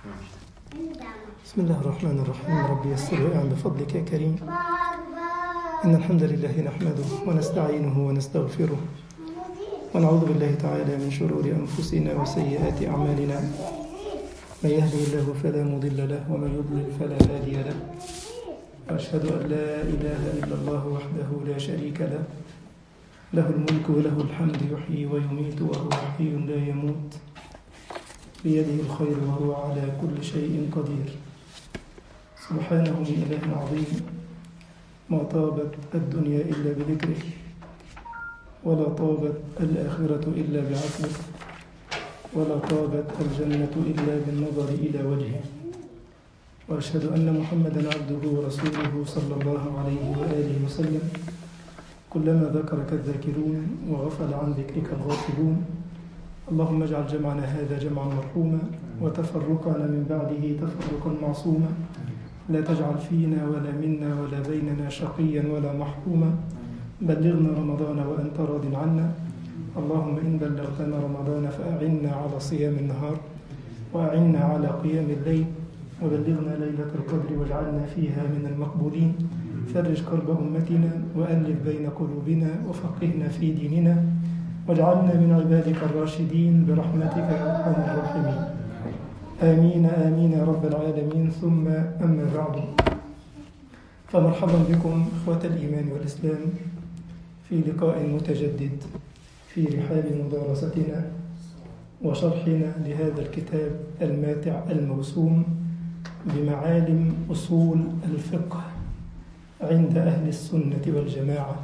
بسم الله الرحمن الرحيم ربي يسر وأعن بفضلك يا كريم إن الحمد لله نحمده ونستعينه ونستغفره ونعوذ بالله تعالى من شرور أنفسنا وسيئات أعمالنا من يهده الله فلا مضل له ومن يضلل فلا هادي له وأشهد أن لا إله إلا الله وحده لا شريك له له الملك وله الحمد يحيي ويميت وهو حي لا يموت بيده الخير وهو على كل شيء قدير سبحانه من إله عظيم ما طابت الدنيا إلا بذكره ولا طابت الآخرة إلا بعفوه ولا طابت الجنة إلا بالنظر إلى وجهه وأشهد أن محمدا عبده ورسوله صلى الله عليه وآله وسلم كلما ذكرك الذاكرون وغفل عن ذكرك الغافلون اللهم اجعل جمعنا هذا جمعا مرحوما وتفرقنا من بعده تفرقا معصوما لا تجعل فينا ولا منا ولا بيننا شقيا ولا محروما بلغنا رمضان وأنت راض عنا اللهم إن بلغتنا رمضان فأعنا على صيام النهار وأعنا على قيام الليل وبلغنا ليلة القدر واجعلنا فيها من المقبولين فرج كرب أمتنا وألف بين قلوبنا وفقهنا في ديننا واجعلنا من عبادك الراشدين برحمتك يا أرحم الراحمين آمين آمين يا رب العالمين ثم أما بعد فمرحبا بكم إخوة الإيمان والإسلام في لقاء متجدد في رحاب مدارستنا وشرحنا لهذا الكتاب الماتع الموسوم بمعالم أصول الفقه عند أهل السنة والجماعة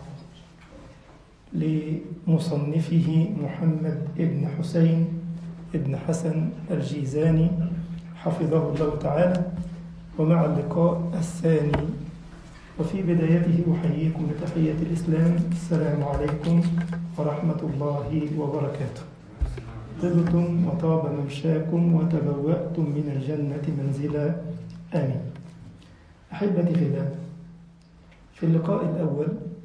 لمصنفه محمد ابن حسين ابن حسن الجيزاني حفظه الله تعالى ومع اللقاء الثاني وفي بدايته أحييكم بتحية الإسلام السلام عليكم ورحمة الله وبركاته طبتم وطاب ممشاكم وتبوأتم من الجنة منزلا آمين أحبتي في الله في اللقاء الأول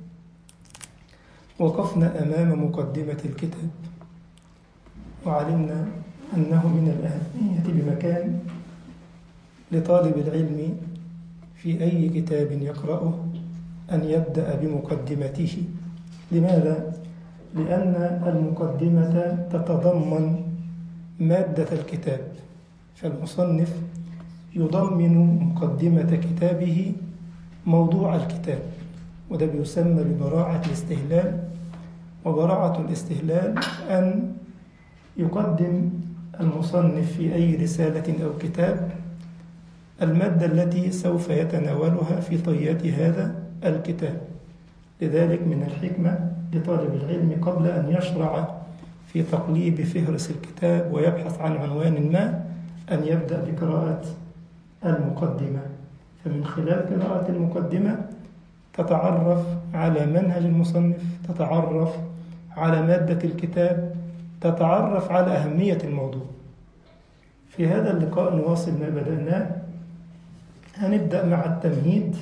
وقفنا أمام مقدمة الكتاب وعلمنا أنه من الأهمية بمكان لطالب العلم في أي كتاب يقرأه أن يبدأ بمقدمته لماذا؟ لأن المقدمة تتضمن مادة الكتاب فالمصنف يضمن مقدمة كتابه موضوع الكتاب وده بيسمى ببراعة الاستهلال وبراعة الاستهلال أن يقدم المصنف في أي رسالة أو كتاب المادة التي سوف يتناولها في طيات هذا الكتاب لذلك من الحكمة لطالب العلم قبل أن يشرع في تقليب فهرس الكتاب ويبحث عن عنوان ما أن يبدأ بقراءة المقدمة فمن خلال قراءة المقدمة تتعرف على منهج المصنف تتعرف على مادة الكتاب تتعرف على أهمية الموضوع في هذا اللقاء نواصل ما بدأناه هنبدأ مع التمهيد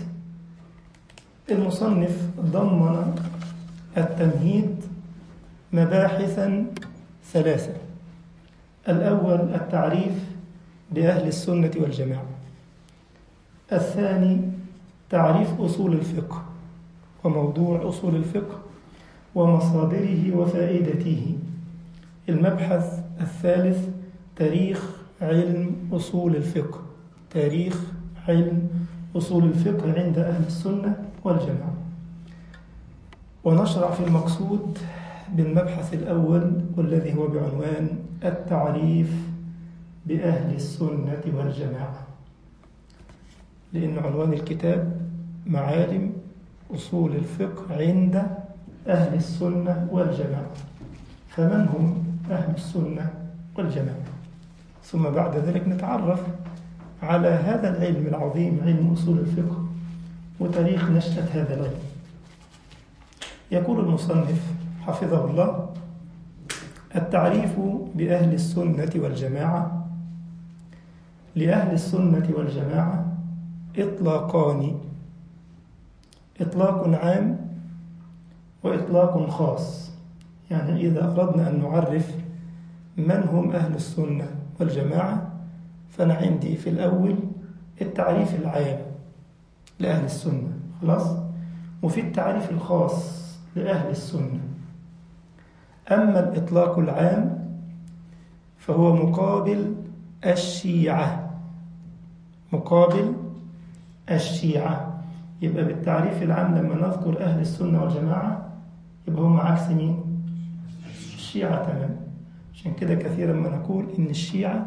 المصنف ضمن التمهيد مباحثا ثلاثة الأول التعريف بأهل السنة والجماعة الثاني تعريف أصول الفقه وموضوع أصول الفقه ومصادره وفائدته المبحث الثالث تاريخ علم أصول الفقه تاريخ علم أصول الفقه عند أهل السنة والجماعة ونشرع في المقصود بالمبحث الأول والذي هو بعنوان التعريف بأهل السنة والجماعة لأن عنوان الكتاب معالم أصول الفقه عند أهل السنة والجماعة فمن هم أهل السنة والجماعة ثم بعد ذلك نتعرف على هذا العلم العظيم علم أصول الفقه وتاريخ نشأة هذا العلم يقول المصنف حفظه الله التعريف بأهل السنة والجماعة لأهل السنة والجماعة إطلاقان إطلاق عام وإطلاق خاص يعني إذا أردنا أن نعرف من هم أهل السنة والجماعة فأنا عندي في الأول التعريف العام لأهل السنة خلاص وفي التعريف الخاص لأهل السنة أما الإطلاق العام فهو مقابل الشيعة مقابل الشيعة يبقى بالتعريف العام لما نذكر أهل السنة والجماعة يبقى هم عكس مين؟ الشيعة تمام عشان كده كثيرا ما نقول إن الشيعة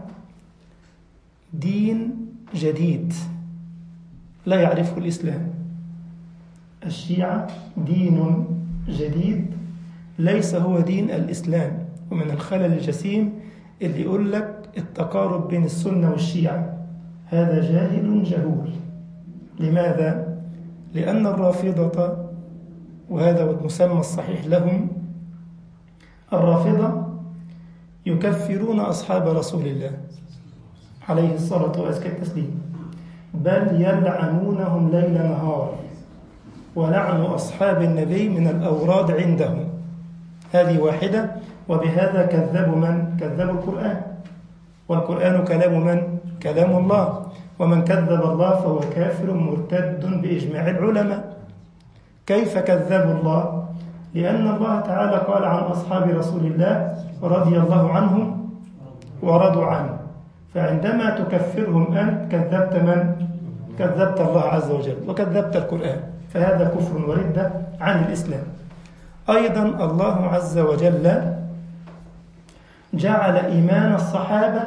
دين جديد لا يعرفه الإسلام الشيعة دين جديد ليس هو دين الإسلام ومن الخلل الجسيم اللي يقول لك التقارب بين السنة والشيعة هذا جاهل جهول لماذا؟ لأن الرافضة وهذا هو المسمى الصحيح لهم الرافضة يكفرون أصحاب رسول الله عليه الصلاة وأزكى التسليم بل يلعنونهم ليل نهار ولعن أصحاب النبي من الأوراد عندهم هذه واحدة وبهذا كذبوا من؟ كذبوا القرآن والقرآن كلام من؟ كلام الله ومن كذب الله فهو كافر مرتد بإجماع العلماء كيف كذبوا الله؟ لأن الله تعالى قال عن أصحاب رسول الله رضي الله عنهم ورضوا عنه فعندما تكفرهم أنت كذبت من؟ كذبت الله عز وجل وكذبت القرآن فهذا كفر وردة عن الإسلام أيضا الله عز وجل جعل إيمان الصحابة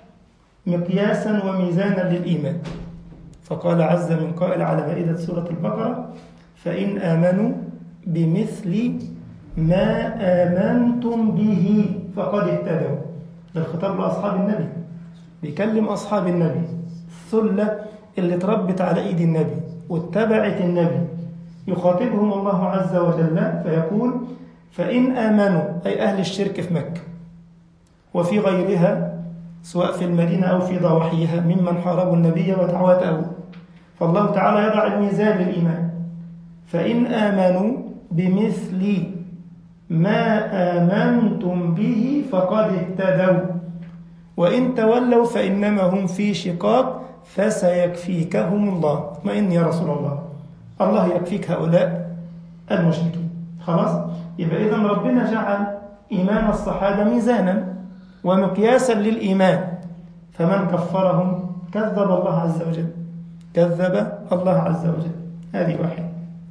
مقياسا وميزانا للإيمان فقال عز من قائل على مائدة سورة البقرة فإن آمنوا بمثل ما آمنتم به فقد اهتدوا ده الخطاب لأصحاب النبي بيكلم أصحاب النبي الثلة اللي اتربت على إيد النبي واتبعت النبي يخاطبهم الله عز وجل فيقول فإن آمنوا أي أهل الشرك في مكة وفي غيرها سواء في المدينة أو في ضواحيها ممن حاربوا النبي ودعوته فالله تعالى يضع الميزان للإيمان فإن آمنوا بمثل ما آمنتم به فقد اهتدوا وإن تولوا فإنما هم في شقاق فسيكفيكهم الله اطمئن يا رسول الله الله يكفيك هؤلاء المشركين خلاص يبقى إذا ربنا جعل إيمان الصحابة ميزانا ومقياسا للإيمان فمن كفرهم كذب الله عز وجل كذب الله عز وجل هذه واحدة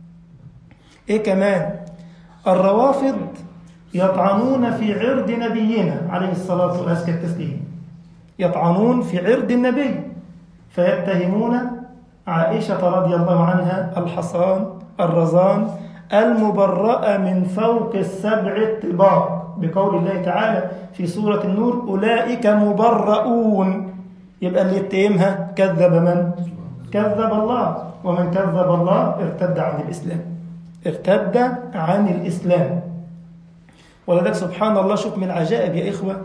إيه كمان الروافض يطعنون في عرض نبينا عليه الصلاة وأزكى التسليم يطعنون في عرض النبي فيتهمون عائشة رضي الله عنها الحصان الرزان المبرأة من فوق السبع الطباق بقول الله تعالى في سورة النور أولئك مبرؤون يبقى اللي يتهمها كذب من؟ كذب الله ومن كذب الله ارتد عن الإسلام ارتد عن الإسلام ولذلك سبحان الله شوف من العجائب يا إخوة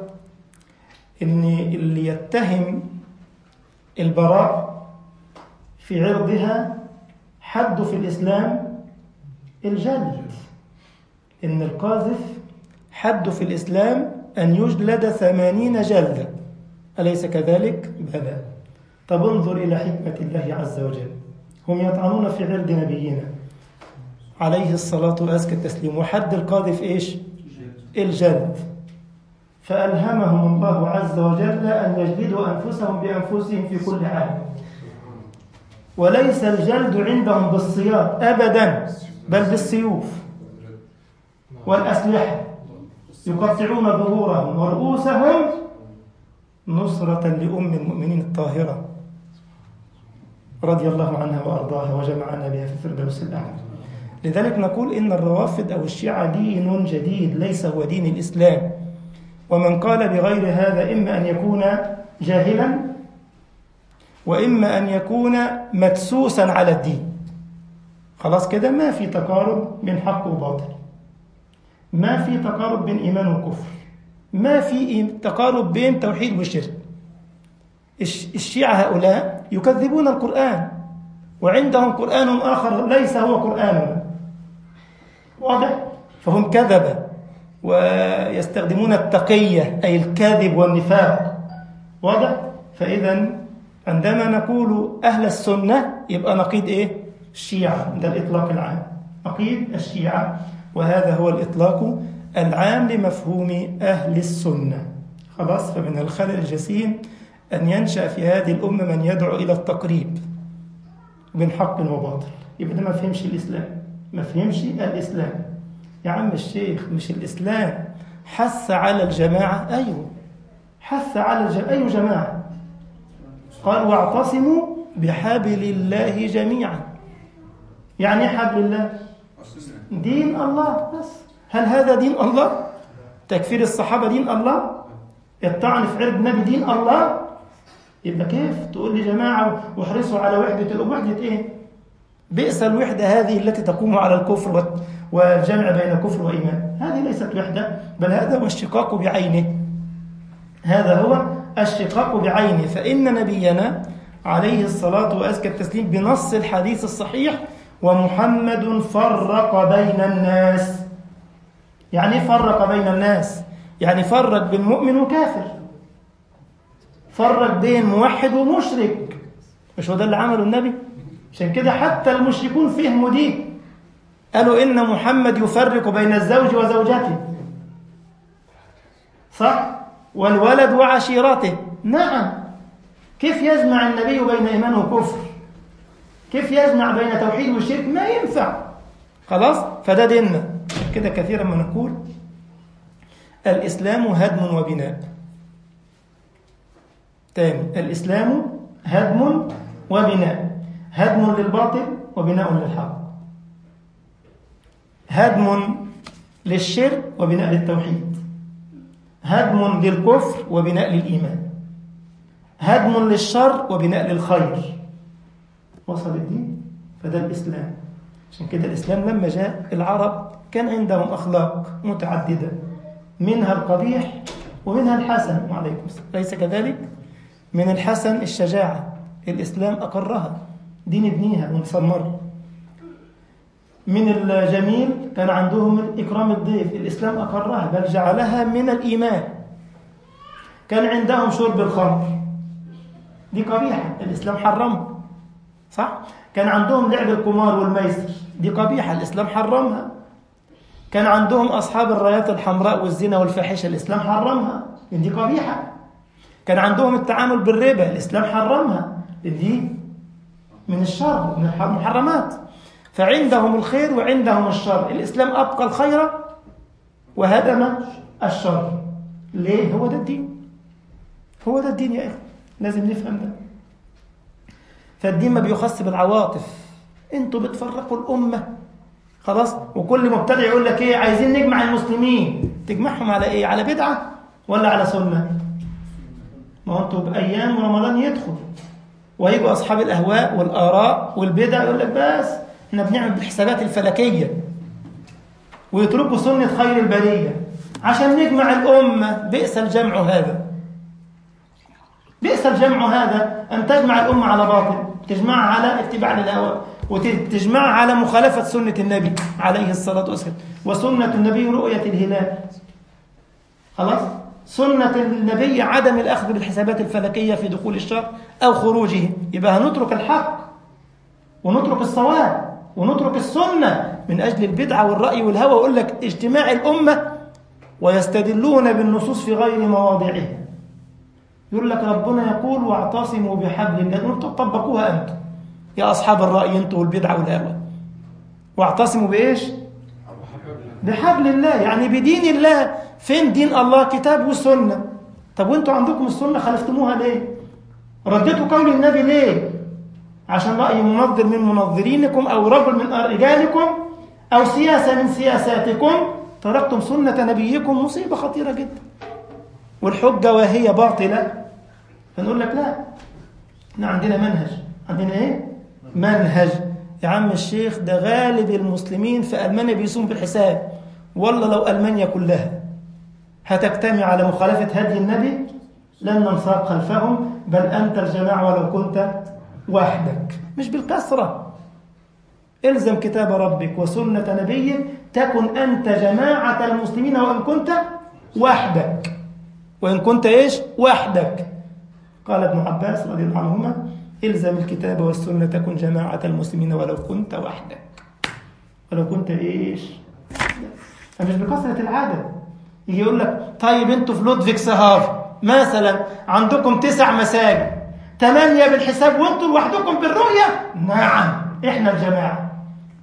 إن اللي يتهم البراء في عرضها حد في الإسلام الجلد إن القاذف حد في الإسلام أن يجلد ثمانين جلدة أليس كذلك؟ بلى طب انظر إلى حكمة الله عز وجل هم يطعنون في عرض نبينا عليه الصلاة وأزكى التسليم وحد القاذف إيش؟ الجلد فألهمهم الله عز وجل أن يجلدوا أنفسهم بأنفسهم في كل حال وليس الجلد عندهم بالصياط أبدا بل بالسيوف والأسلحة يقطعون ظهورهم ورؤوسهم نصرة لأم المؤمنين الطاهرة رضي الله عنها وأرضاها وجمعنا بها في الفردوس الأعلى لذلك نقول إن الروافد أو الشيعة دين جديد ليس هو دين الإسلام ومن قال بغير هذا إما أن يكون جاهلا وإما أن يكون مدسوسا على الدين خلاص كده ما في تقارب بين حق وباطل ما في تقارب بين إيمان وكفر ما في تقارب بين توحيد وشرك الشيعة هؤلاء يكذبون القرآن وعندهم قرآن آخر ليس هو قرآننا واضح فهم كذبة ويستخدمون التقية أي الكذب والنفاق واضح فإذا عندما نقول أهل السنة يبقى نقيد إيه؟ الشيعة ده الإطلاق العام نقيد الشيعة وهذا هو الإطلاق العام لمفهوم أهل السنة خلاص فمن الخلل الجسيم أن ينشأ في هذه الأمة من يدعو إلى التقريب بين حق وباطل يبقى ده ما فهمش الإسلام ما فهمش الإسلام يا عم الشيخ مش الإسلام حث على الجماعة أيوه حث على الجماعة أي جماعة قال واعتصموا بحبل الله جميعا يعني ايه حبل الله دين الله بس هل هذا دين الله تكفير الصحابة دين الله الطعن في عرض النبي دين الله يبقى كيف تقول لي جماعة واحرصوا على وحدة الأمة وحدة إيه بئس الوحدة هذه التي تقوم على الكفر والجمع بين كفر وإيمان هذه ليست وحدة بل هذا هو الشقاق بعينه هذا هو الشقاق بعينه فإن نبينا عليه الصلاة وأزكى التسليم بنص الحديث الصحيح ومحمد فرق بين الناس يعني ايه فرق بين الناس يعني فرق بين مؤمن وكافر فرق بين موحد ومشرك مش هو ده اللي عمله النبي عشان كده حتى المشركون فهموا دي قالوا إن محمد يفرق بين الزوج وزوجته صح والولد وعشيرته نعم كيف يجمع النبي بين إيمان وكفر كيف يجمع بين توحيد والشرك ما ينفع خلاص فده ديننا كده كثيرا ما نقول الإسلام هدم وبناء تاني الإسلام هدم وبناء هدم للباطل وبناء للحق هدم للشرك وبناء للتوحيد هدم للكفر وبناء للإيمان هدم للشر وبناء للخير وصل الدين فده الإسلام عشان كده الإسلام لما جاء العرب كان عندهم أخلاق متعددة منها القبيح ومنها الحسن وعليكم السلام ليس كذلك من الحسن الشجاعة الإسلام أقرها دين ابنيها ونسمر من الجميل كان عندهم إكرام الضيف الإسلام أقرها بل جعلها من الإيمان كان عندهم شرب الخمر دي قبيحة الإسلام حرمها صح؟ كان عندهم لعب القمار والميسر دي قبيحة الإسلام حرمها كان عندهم أصحاب الرايات الحمراء والزنا والفاحشة الإسلام حرمها دي قبيحة كان عندهم التعامل بالربا الإسلام حرمها دي من الشر من المحرمات فعندهم الخير وعندهم الشر الإسلام أبقى الخير وهدم الشر ليه هو ده الدين هو ده الدين يا إخوة لازم نفهم ده فالدين ما بيخص بالعواطف انتوا بتفرقوا الأمة خلاص وكل مبتدع يقول لك ايه عايزين نجمع المسلمين تجمعهم على ايه على بدعة ولا على سنة ما هو انتوا بأيام رمضان يدخل ويجوا أصحاب الأهواء والآراء والبدع يقول لك بس احنا بنعمل بالحسابات الفلكية ويتركوا سنة خير البرية عشان نجمع الأمة بئس الجمع هذا بئس الجمع هذا أن تجمع الأمة على باطل تجمعها على اتباع للهوى وتجمعها على مخالفة سنة النبي عليه الصلاة والسلام وسنة النبي رؤية الهلال خلاص سنة النبي عدم الأخذ بالحسابات الفلكية في دخول الشهر أو خروجه يبقى هنترك الحق ونترك الصواب ونترك السنة من أجل البدعة والرأي والهوى ويقول لك اجتماع الأمة ويستدلون بالنصوص في غير مواضعها يقول لك ربنا يقول واعتصموا بحبل الله انتم طبقوها أنتم يا أصحاب الرأي أنتم والبدعة والهوى واعتصموا بإيش بحبل الله يعني بدين الله فين دين الله كتاب والسنة طب وانتوا عندكم السنة خلفتموها ليه رديتوا قول النبي ليه عشان رأي منظر من منظرينكم أو رجل من رجالكم أو سياسة من سياساتكم تركتم سنة نبيكم مصيبة خطيرة جدا والحجة وهي باطلة فنقول لك لا احنا عندنا منهج عندنا ايه منهج يا عم الشيخ ده غالب المسلمين في ألمانيا بيصوم بالحساب والله لو ألمانيا كلها هتجتمع على مخالفة هدي النبي لن ننساق خلفهم بل أنت الجماعة ولو كنت وحدك مش بالكثرة الزم كتاب ربك وسنة نبيك تكن أنت جماعة المسلمين وإن كنت وحدك وإن كنت إيش وحدك قال ابن عباس رضي الله عنهما الزم الكتاب والسنة تكن جماعة المسلمين ولو كنت وحدك ولو كنت ايش فمش بكثرة العدد يجي يقول لك طيب انتوا في لودفيكس هاف مثلا عندكم تسع مساجد ثمانية بالحساب وانتوا لوحدكم بالرؤية نعم احنا الجماعة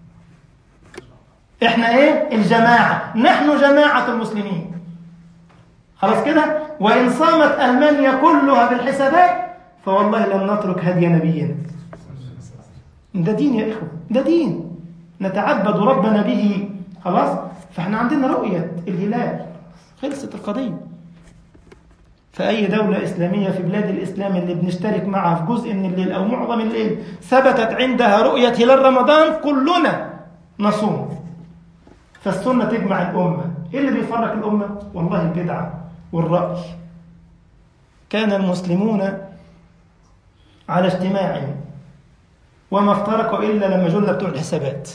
احنا ايه الجماعة نحن جماعة المسلمين خلاص كده وإن صامت ألمانيا كلها بالحسابات فوالله لن نترك هدي نبينا ده دين يا إخوة ده دين نتعبد ربنا به خلاص فاحنا عندنا رؤية الهلال خلصت القضية فأي دولة إسلامية في بلاد الإسلام اللي بنشترك معها في جزء من الليل أو معظم الليل ثبتت عندها رؤية هلال رمضان كلنا نصوم فالسنة تجمع الأمة إيه اللي بيفرق الأمة؟ والله البدعة والرأي كان المسلمون على اجتماع وما افترقوا إلا لما جل بتوع الحسابات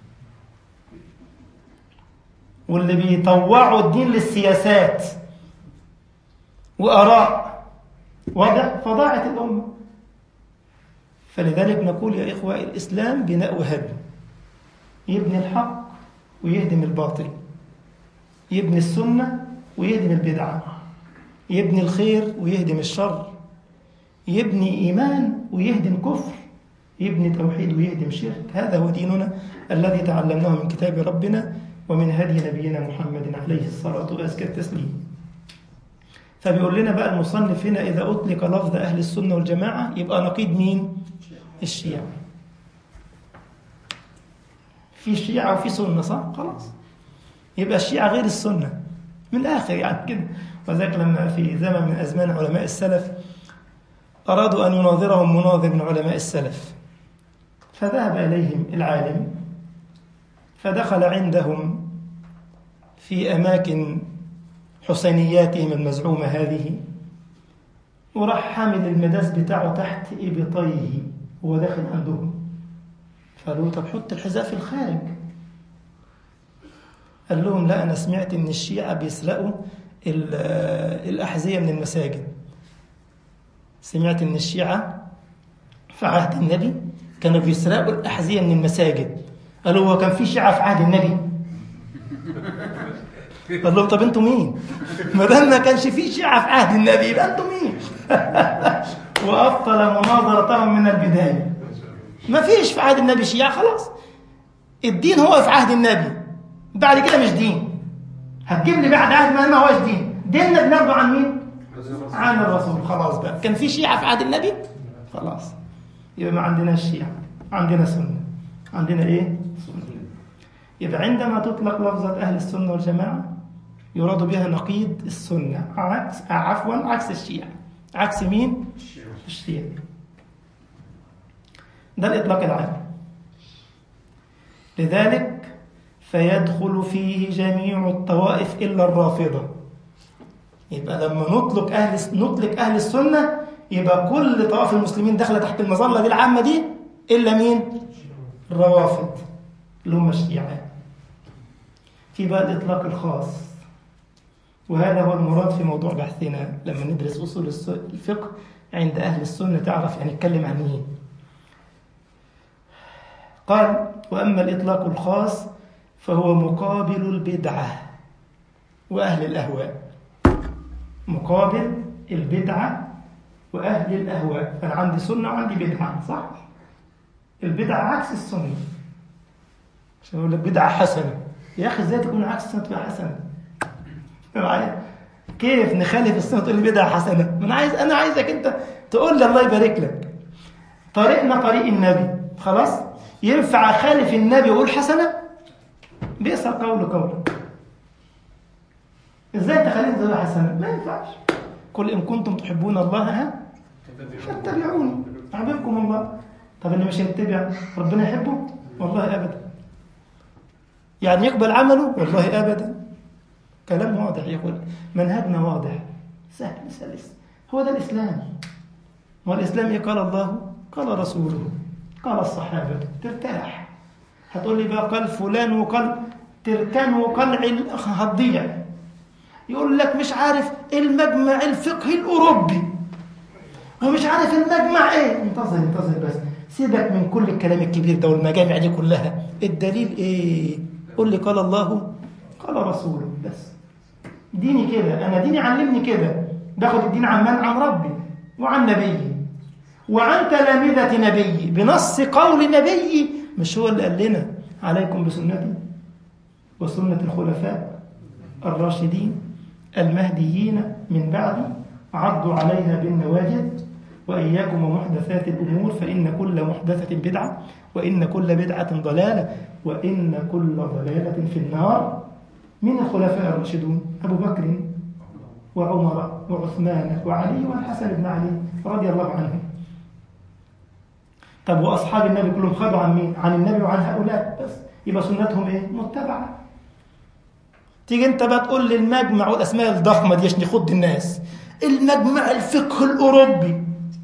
واللي بيطوعوا الدين للسياسات وآراء واضح فضاعت الأمة فلذلك نقول يا إخوة الإسلام بناء وهدم يبني الحق ويهدم الباطل يبني السنة ويهدم البدعة يبني الخير ويهدم الشر يبني إيمان ويهدم كفر يبني توحيد ويهدم شرك هذا هو ديننا الذي تعلمناه من كتاب ربنا ومن هدي نبينا محمد عليه الصلاة وأزكى التسليم فبيقول لنا بقى المصنف هنا إذا أطلق لفظ أهل السنة والجماعة يبقى نقيض مين؟ الشيعة في شيعة وفي سنة صح؟ خلاص يبقى الشيعة غير السنة من الآخر يعني كده وذلك لما في زمن من أزمان علماء السلف أرادوا أن يناظرهم مناظر من علماء السلف فذهب إليهم العالم فدخل عندهم في أماكن حسينياتهم المزعومة هذه وراح حامل المداس بتاعه تحت إبطيه وهو داخل عندهم قالوا طب حط الحذاء في الخارج قال لهم لا أنا سمعت إن الشيعة بيسرقوا الأحذية من المساجد سمعت إن الشيعة في عهد النبي كانوا بيسرقوا الأحذية من المساجد قالوا هو كان في شيعة في عهد النبي قال لهم طب انتوا مين؟ ما دام ما كانش في شيعة في عهد النبي يبقى انتوا مين؟ وأبطل مناظرتهم من البداية ما فيش في عهد النبي شيعة خلاص الدين هو في عهد النبي بعد كده مش دين هتجيب لي بعد عهد ما هوش دين ديننا بناخده عن مين؟ عن الرسول خلاص بقى كان في شيعة في عهد النبي خلاص يبقى ما عندناش شيعة عندنا سنة عندنا ايه؟ سنة يبقى عندما تطلق لفظة أهل السنة والجماعة يراد بها نقيض السنة عكس عفوا عكس الشيعة عكس مين؟ الشيعة ده الإطلاق العام لذلك فيدخل فيه جميع الطوائف إلا الرافضة يبقى لما نطلق أهل نطلق أهل السنة يبقى كل طوائف المسلمين داخلة تحت المظلة دي العامة دي إلا مين؟ الروافض اللي هم الشيعة في بقى الإطلاق الخاص وهذا هو المراد في موضوع بحثنا لما ندرس أصول الفقه عند أهل السنة تعرف يعني نتكلم عن مين قال وأما الإطلاق الخاص فهو مقابل البدعة وأهل الأهواء مقابل البدعة وأهل الأهواء فأنا عندي سنة وعندي بدعة صح؟ البدعة عكس السنة عشان يقول لك بدعة حسنة يا أخي إزاي تكون عكس السنة تبقى حسنة؟ معايا؟ كيف نخالف السنة تقول لي بدعة حسنة؟ ما أنا عايز أنا عايزك أنت تقول لي الله يبارك لك طريقنا طريق النبي خلاص؟ ينفع أخالف النبي وأقول حسنة؟ بئس القول قولا ازاي تخليني تقول حسنة؟ ما ينفعش قل إن كنتم تحبون الله ها فاتبعوني أحببكم الله طب اللي مش يتبع ربنا يحبه؟ والله أبدا يعني يقبل عمله؟ والله أبدا كلام واضح يقول منهجنا واضح سهل سلس هو ده الإسلام والإسلام إيه قال الله قال رسوله قال الصحابة ترتاح هتقول لي بقى قال فلان وقال تركان وقال هتضيع يقول لك مش عارف المجمع الفقهي الأوروبي ومش عارف المجمع ايه انتظر انتظر بس سيبك من كل الكلام الكبير ده والمجامع دي كلها الدليل ايه قول لي قال الله قال رسوله بس ديني كده انا ديني علمني كده باخد الدين عن من عن ربي وعن نبيي وعن تلامذة نبيي بنص قول نبيي مش هو اللي قال لنا عليكم بسنتي وسنة الخلفاء الراشدين المهديين من بعدي عضوا عليها بالنواجذ وإياكم ومحدثات الأمور فإن كل محدثة بدعة وإن كل بدعة ضلالة وإن كل ضلالة في النار من الخلفاء الراشدون أبو بكر وعمر وعثمان وعلي والحسن بن علي رضي الله عنهم طب وأصحاب النبي كلهم خدوا عن مين؟ عن النبي وعن هؤلاء بس يبقى سنتهم إيه؟ متبعة تيجي أنت بقى تقول لي المجمع والأسماء الضخمة دي عشان يخض الناس المجمع الفقه الأوروبي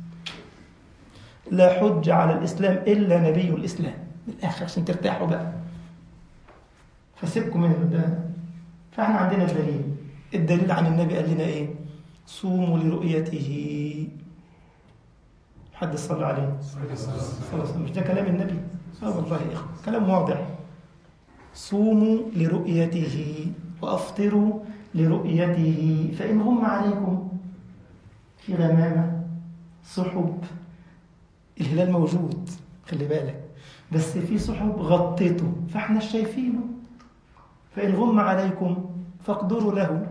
لا حج على الإسلام إلا نبي الإسلام من الآخر عشان ترتاحوا بقى فسيبكم من ده فاحنا عندنا الدليل الدليل عن النبي قال لنا ايه صوموا لرؤيته حد صلى عليه صلى الله عليه وسلم مش ده كلام النبي اه والله يا اخوه كلام واضح صوموا لرؤيته وافطروا لرؤيته فان غم عليكم في غمامه سحب الهلال موجود خلي بالك بس في سحب غطيته فاحنا شايفينه فإن غم عليكم فاقدروا له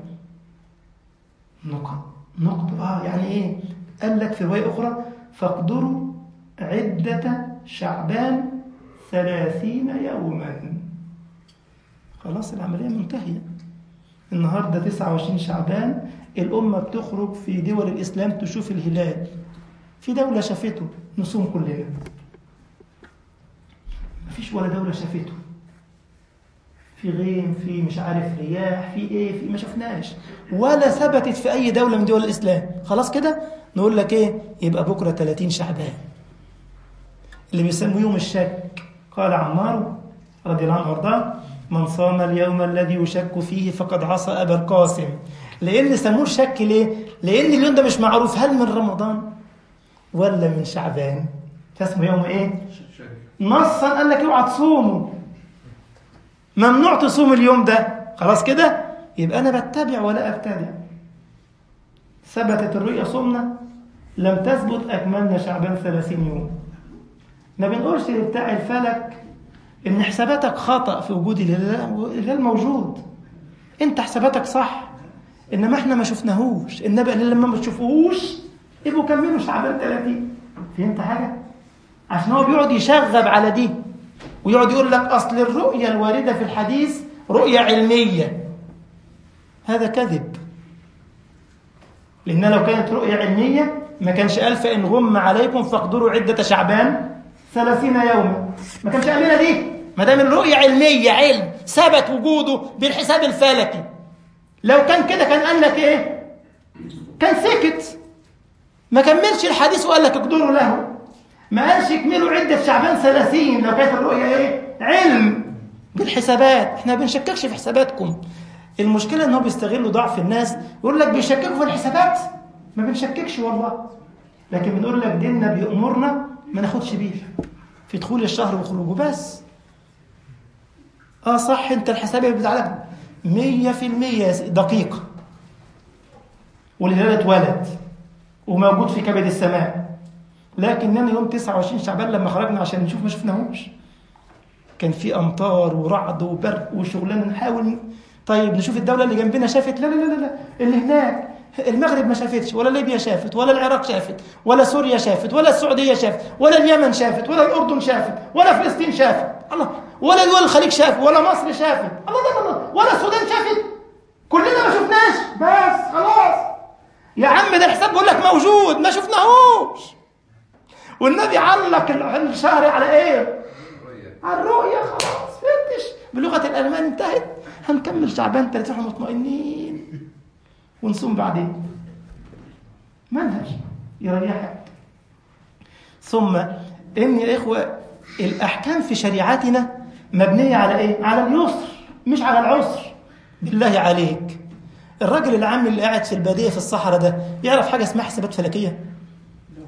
نقط نقط آه يعني إيه قال لك في رواية أخرى فاقدروا عدة شعبان ثلاثين يوما خلاص العملية منتهية النهاردة 29 شعبان الأمة بتخرج في دول الإسلام تشوف الهلال في دولة شافته نصوم كلنا مفيش ولا دولة شافته في غيم في مش عارف رياح في ايه في ما شفناش ولا ثبتت في اي دوله من دول الاسلام خلاص كده نقول لك ايه يبقى بكره 30 شعبان اللي بيسموه يوم الشك قال عمار رضي الله عنه وارضاه من صام اليوم الذي يشك فيه فقد عصى ابا القاسم لان سموه الشك ليه لان اليوم ده مش معروف هل من رمضان ولا من شعبان فاسمه يوم ايه نصا قال لك اوعى تصوموا ممنوع تصوم اليوم ده خلاص كده يبقى انا بتبع ولا ابتدع ثبتت الرؤيا صمنا لم تثبت اكملنا شعبان 30 يوم ما بنقولش لبتاع الفلك ان حساباتك خطا في وجود الهلال الهلال موجود انت حساباتك صح انما احنا ما شفناهوش النبي قال لما ما تشوفوهوش يبقوا كملوا شعبان 30 فهمت حاجه عشان هو بيقعد يشغب على دي ويقعد يقول لك أصل الرؤية الواردة في الحديث رؤية علمية هذا كذب لأن لو كانت رؤية علمية ما كانش قال فإن غم عليكم فاقدروا عدة شعبان ثلاثين يوما ما كانش قال لنا دي ما دام الرؤية علمية علم ثبت وجوده بالحساب الفلكي لو كان كده كان قال لك ايه كان سكت ما كملش الحديث وقال لك اقدروا له ما قالش اكملوا عدة شعبان 30 لو كانت الرؤية ايه علم بالحسابات احنا ما بنشككش في حساباتكم المشكلة ان هو بيستغلوا ضعف الناس يقول لك بيشككوا في الحسابات ما بنشككش والله لكن بنقول لك ديننا بيأمرنا ما ناخدش بيه في دخول الشهر وخروجه بس اه صح انت الحساب بتاعك 100% دقيقة والهلال اتولد وموجود في كبد السماء لكننا يوم 29 شعبان لما خرجنا عشان نشوف ما شفناهوش كان في امطار ورعد وبرق وشغلانه نحاول طيب نشوف الدوله اللي جنبنا شافت لا لا لا لا اللي هناك المغرب ما شافتش ولا ليبيا شافت ولا العراق شافت ولا سوريا شافت ولا السعوديه شافت ولا اليمن شافت ولا الاردن شافت ولا فلسطين شافت الله ولا دول الخليج شافت ولا مصر شافت الله الله الله ولا السودان شافت كلنا ما شفناش بس خلاص يا عم ده الحساب بيقول لك موجود ما شفناهوش والنبي علق الشهر على ايه على الرؤية خلاص فتش بلغة الألمان انتهت هنكمل شعبان 30 احنا مطمئنين ونصوم بعدين منهج يريحك ثم ان يا اخوه الاحكام في شريعتنا مبنيه على ايه على اليسر مش على العسر بالله عليك الراجل العام اللي قاعد في الباديه في الصحراء ده يعرف حاجه اسمها حسابات فلكيه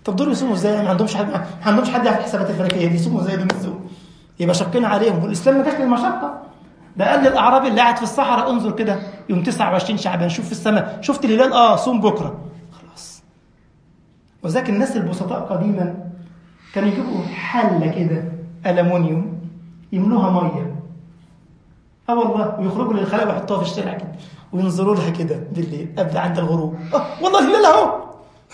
طب دول يصوموا ازاي ما عندهمش حد ما عندهمش حد يعرف الحسابات الفلكيه دي يصوموا ازاي دول ازاي يبقى شقنا عليهم والاسلام ما جاش للمشقه ده قال للاعرابي اللي قاعد في الصحراء انظر كده يوم 29 شعبان شوف في السماء شفت الهلال اه صوم بكره خلاص وذاك الناس البسطاء قديما كانوا يجيبوا حله كده الومنيوم يملوها ميه اه والله ويخرجوا للخلاء ويحطوها في الشارع كده وينظروا لها كده بالليل قبل عند الغروب اه والله الهلال اهو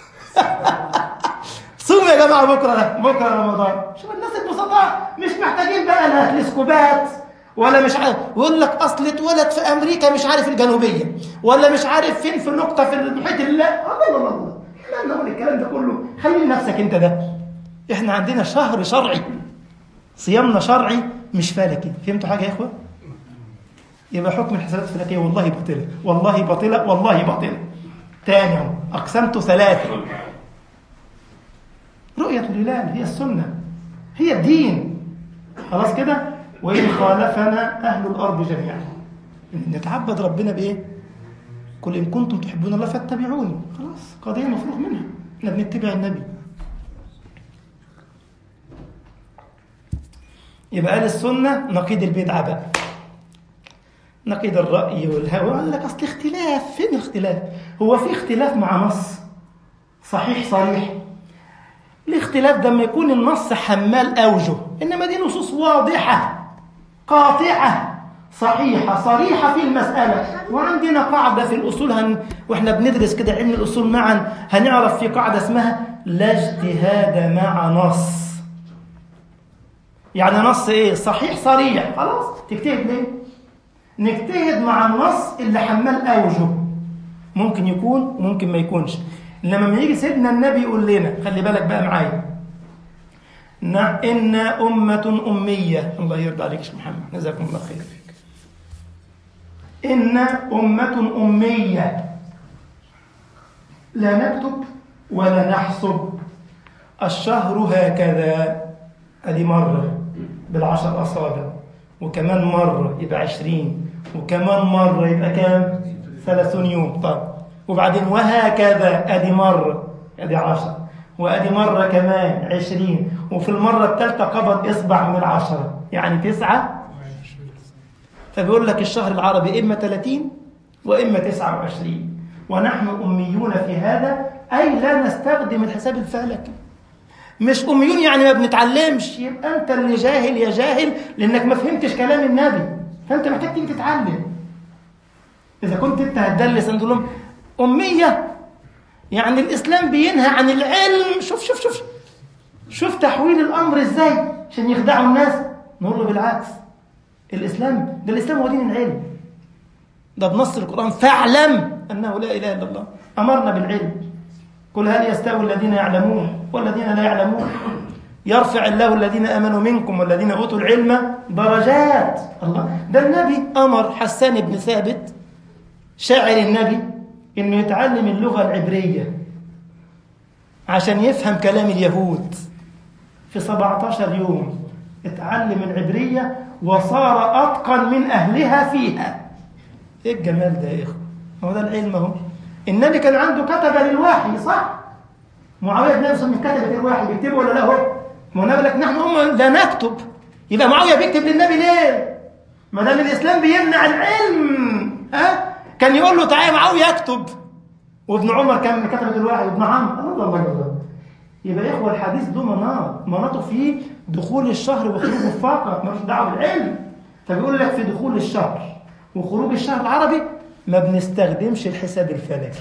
صوموا يا جماعه بكره بكره رمضان شوف الناس البسطاء مش محتاجين بقى لا تلسكوبات ولا مش عارف ويقول لك اصل اتولد في امريكا مش عارف الجنوبيه ولا مش عارف فين في نقطه في المحيط الله الله الله الله احنا نقول الكلام ده كله خلي لنفسك انت ده احنا عندنا شهر شرعي صيامنا شرعي مش فلكي فهمتوا حاجه يا اخوه يبقى حكم الحسابات الفلكيه والله باطله والله باطله والله باطله تاني اهو اقسمت ثلاثه رؤيه الهلال هي السنه هي الدين خلاص كده وإن خالفنا أهل الأرض جميعا نتعبد ربنا بإيه؟ قل إن كنتم تحبون الله فاتبعوني خلاص قضية مفروغ منها احنا بنتبع النبي يبقى قال السنة نقيض البدعة بقى نقيض الرأي والهوى قال لك أصل اختلاف فين الاختلاف؟ هو في اختلاف مع نص صحيح صريح الاختلاف ده لما يكون النص حمال أوجه إنما دي نصوص واضحة قاطعة صحيحة صريحة في المسألة وعندنا قاعدة في الأصول هن... وإحنا بندرس كده علم الأصول معا هنعرف في قاعدة اسمها لا اجتهاد مع نص يعني نص إيه صحيح صريح خلاص تجتهد ليه نجتهد مع النص اللي حمال أوجه ممكن يكون وممكن ما يكونش لما يجي سيدنا النبي يقول لنا خلي بالك بقى معايا إن أمة أمية الله يرضى عليك يا محمد جزاكم الله خير فيك إن أمة أمية لا نكتب ولا نحسب الشهر هكذا أدي مرة بالعشر أصابع وكمان مرة يبقى عشرين وكمان مرة يبقى كام ثلاثون يوم طب وبعدين وهكذا أدي مرة أدي عشر وأدي مرة كمان عشرين وفي المرة الثالثة قبض إصبع من العشرة يعني تسعة فبيقول لك الشهر العربي إما 30 وإما 29 ونحن أميون في هذا أي لا نستخدم الحساب الفلكي مش أميون يعني ما بنتعلمش يبقى أنت اللي جاهل يا جاهل لأنك ما فهمتش كلام النبي فأنت محتاج تيجي تتعلم إذا كنت أنت هتدلس تقول لهم أمية يعني الإسلام بينهى عن العلم شوف شوف شوف شوف تحويل الأمر إزاي عشان يخدعوا الناس نقول له بالعكس الإسلام ده الإسلام هو دين العلم ده بنص القرآن فاعلم أنه لا إله إلا الله أمرنا بالعلم قل هل يستوي الذين يعلمون والذين لا يعلمون يرفع الله الذين امنوا منكم والذين اوتوا العلم درجات الله ده النبي امر حسان بن ثابت شاعر النبي انه يتعلم اللغه العبريه عشان يفهم كلام اليهود في 17 يوم اتعلم العبريه وصار اتقن من اهلها فيها ايه الجمال ده يا اخوه هو ده العلم اهو النبي كان عنده كتبه للوحي صح معاويه بن ابي من كتبه الوحي بيكتبه ولا لا هو ما النبي لك نحن هم لا نكتب يبقى معاويه بيكتب للنبي ليه ما دام الاسلام بيمنع العلم ها كان يقول له تعالى معاويه اكتب وابن عمر كان من كتبه الوحي وابن عمرو الله الله الله يبقى يا اخوه الحديث له مناط مناطه فيه دخول الشهر وخروجه فقط ملوش دعوه بالعلم فبيقول لك في دخول الشهر وخروج الشهر العربي ما بنستخدمش الحساب الفلكي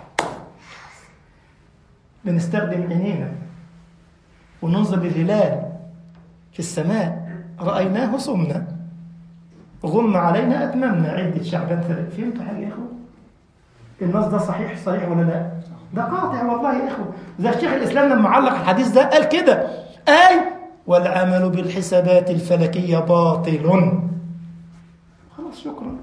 بنستخدم عينينا وننظر للهلال في السماء رأيناه صمنا غم علينا أتممنا عدة شعبان ثلاث فهمتوا حاجة يا إخوة النص ده صحيح صحيح ولا لا ده قاطع والله يا إخوة زي الشيخ الإسلام لما علق الحديث ده قال كده قال والعمل بالحسابات الفلكية باطل خلاص شكرا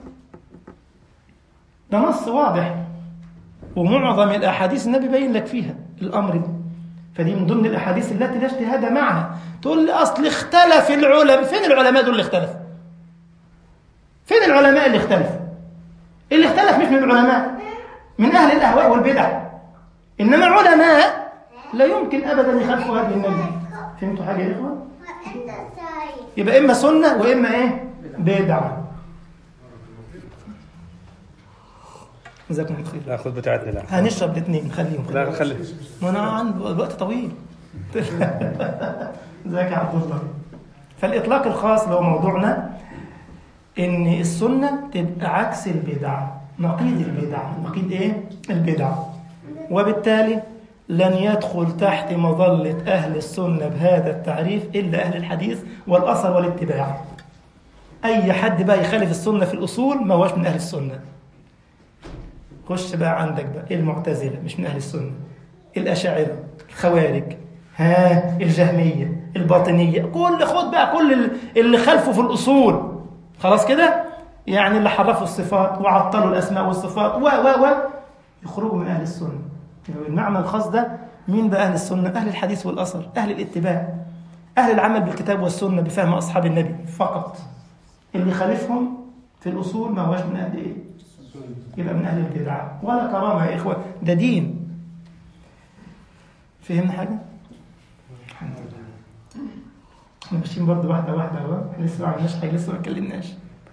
ده نص واضح ومعظم الأحاديث النبي بين لك فيها الأمر ده فدي من ضمن الأحاديث التي لا اجتهاد معها تقول لي أصل اختلف العلماء فين العلماء دول اللي اختلفوا فين العلماء اللي اختلفوا اللي اختلف مش من العلماء من أهل الأهواء والبدع إنما علماء لا يمكن ابدا يخالفوا هدي النبي فهمتوا حاجه يا اخوه يبقى اما سنه واما ايه بدعه جزاكم الله خير لا خذ بتاعتنا لا هنشرب الاثنين خليهم لا خلي ما انا عندي الوقت طويل ازيك يا عبد الله فالاطلاق الخاص اللي هو موضوعنا ان السنه تبقى عكس البدعه نقيض البدعه نقيض ايه البدعه وبالتالي لن يدخل تحت مظله اهل السنه بهذا التعريف الا اهل الحديث والاثر والاتباع اي حد بقى يخالف السنه في الاصول ما هوش من اهل السنه خش بقى عندك بقى المعتزله مش من اهل السنه الاشاعره الخوارج ها الجهميه الباطنيه كل خد بقى كل اللي خالفوا في الاصول خلاص كده يعني اللي حرفوا الصفات وعطلوا الاسماء والصفات و و و يخرجوا من اهل السنه يبقى المعنى الخاص ده مين بقى اهل السنه اهل الحديث والاثر اهل الاتباع اهل العمل بالكتاب والسنه بفهم اصحاب النبي فقط اللي خالفهم في الاصول ما هوش من اهل ايه يبقى من اهل البدعه ولا كرامه يا اخوه ده دين فهمنا حاجه الحمد لله احنا ماشيين برضه واحده واحده اهو احنا لسه ما عملناش حاجه لسه ما اتكلمناش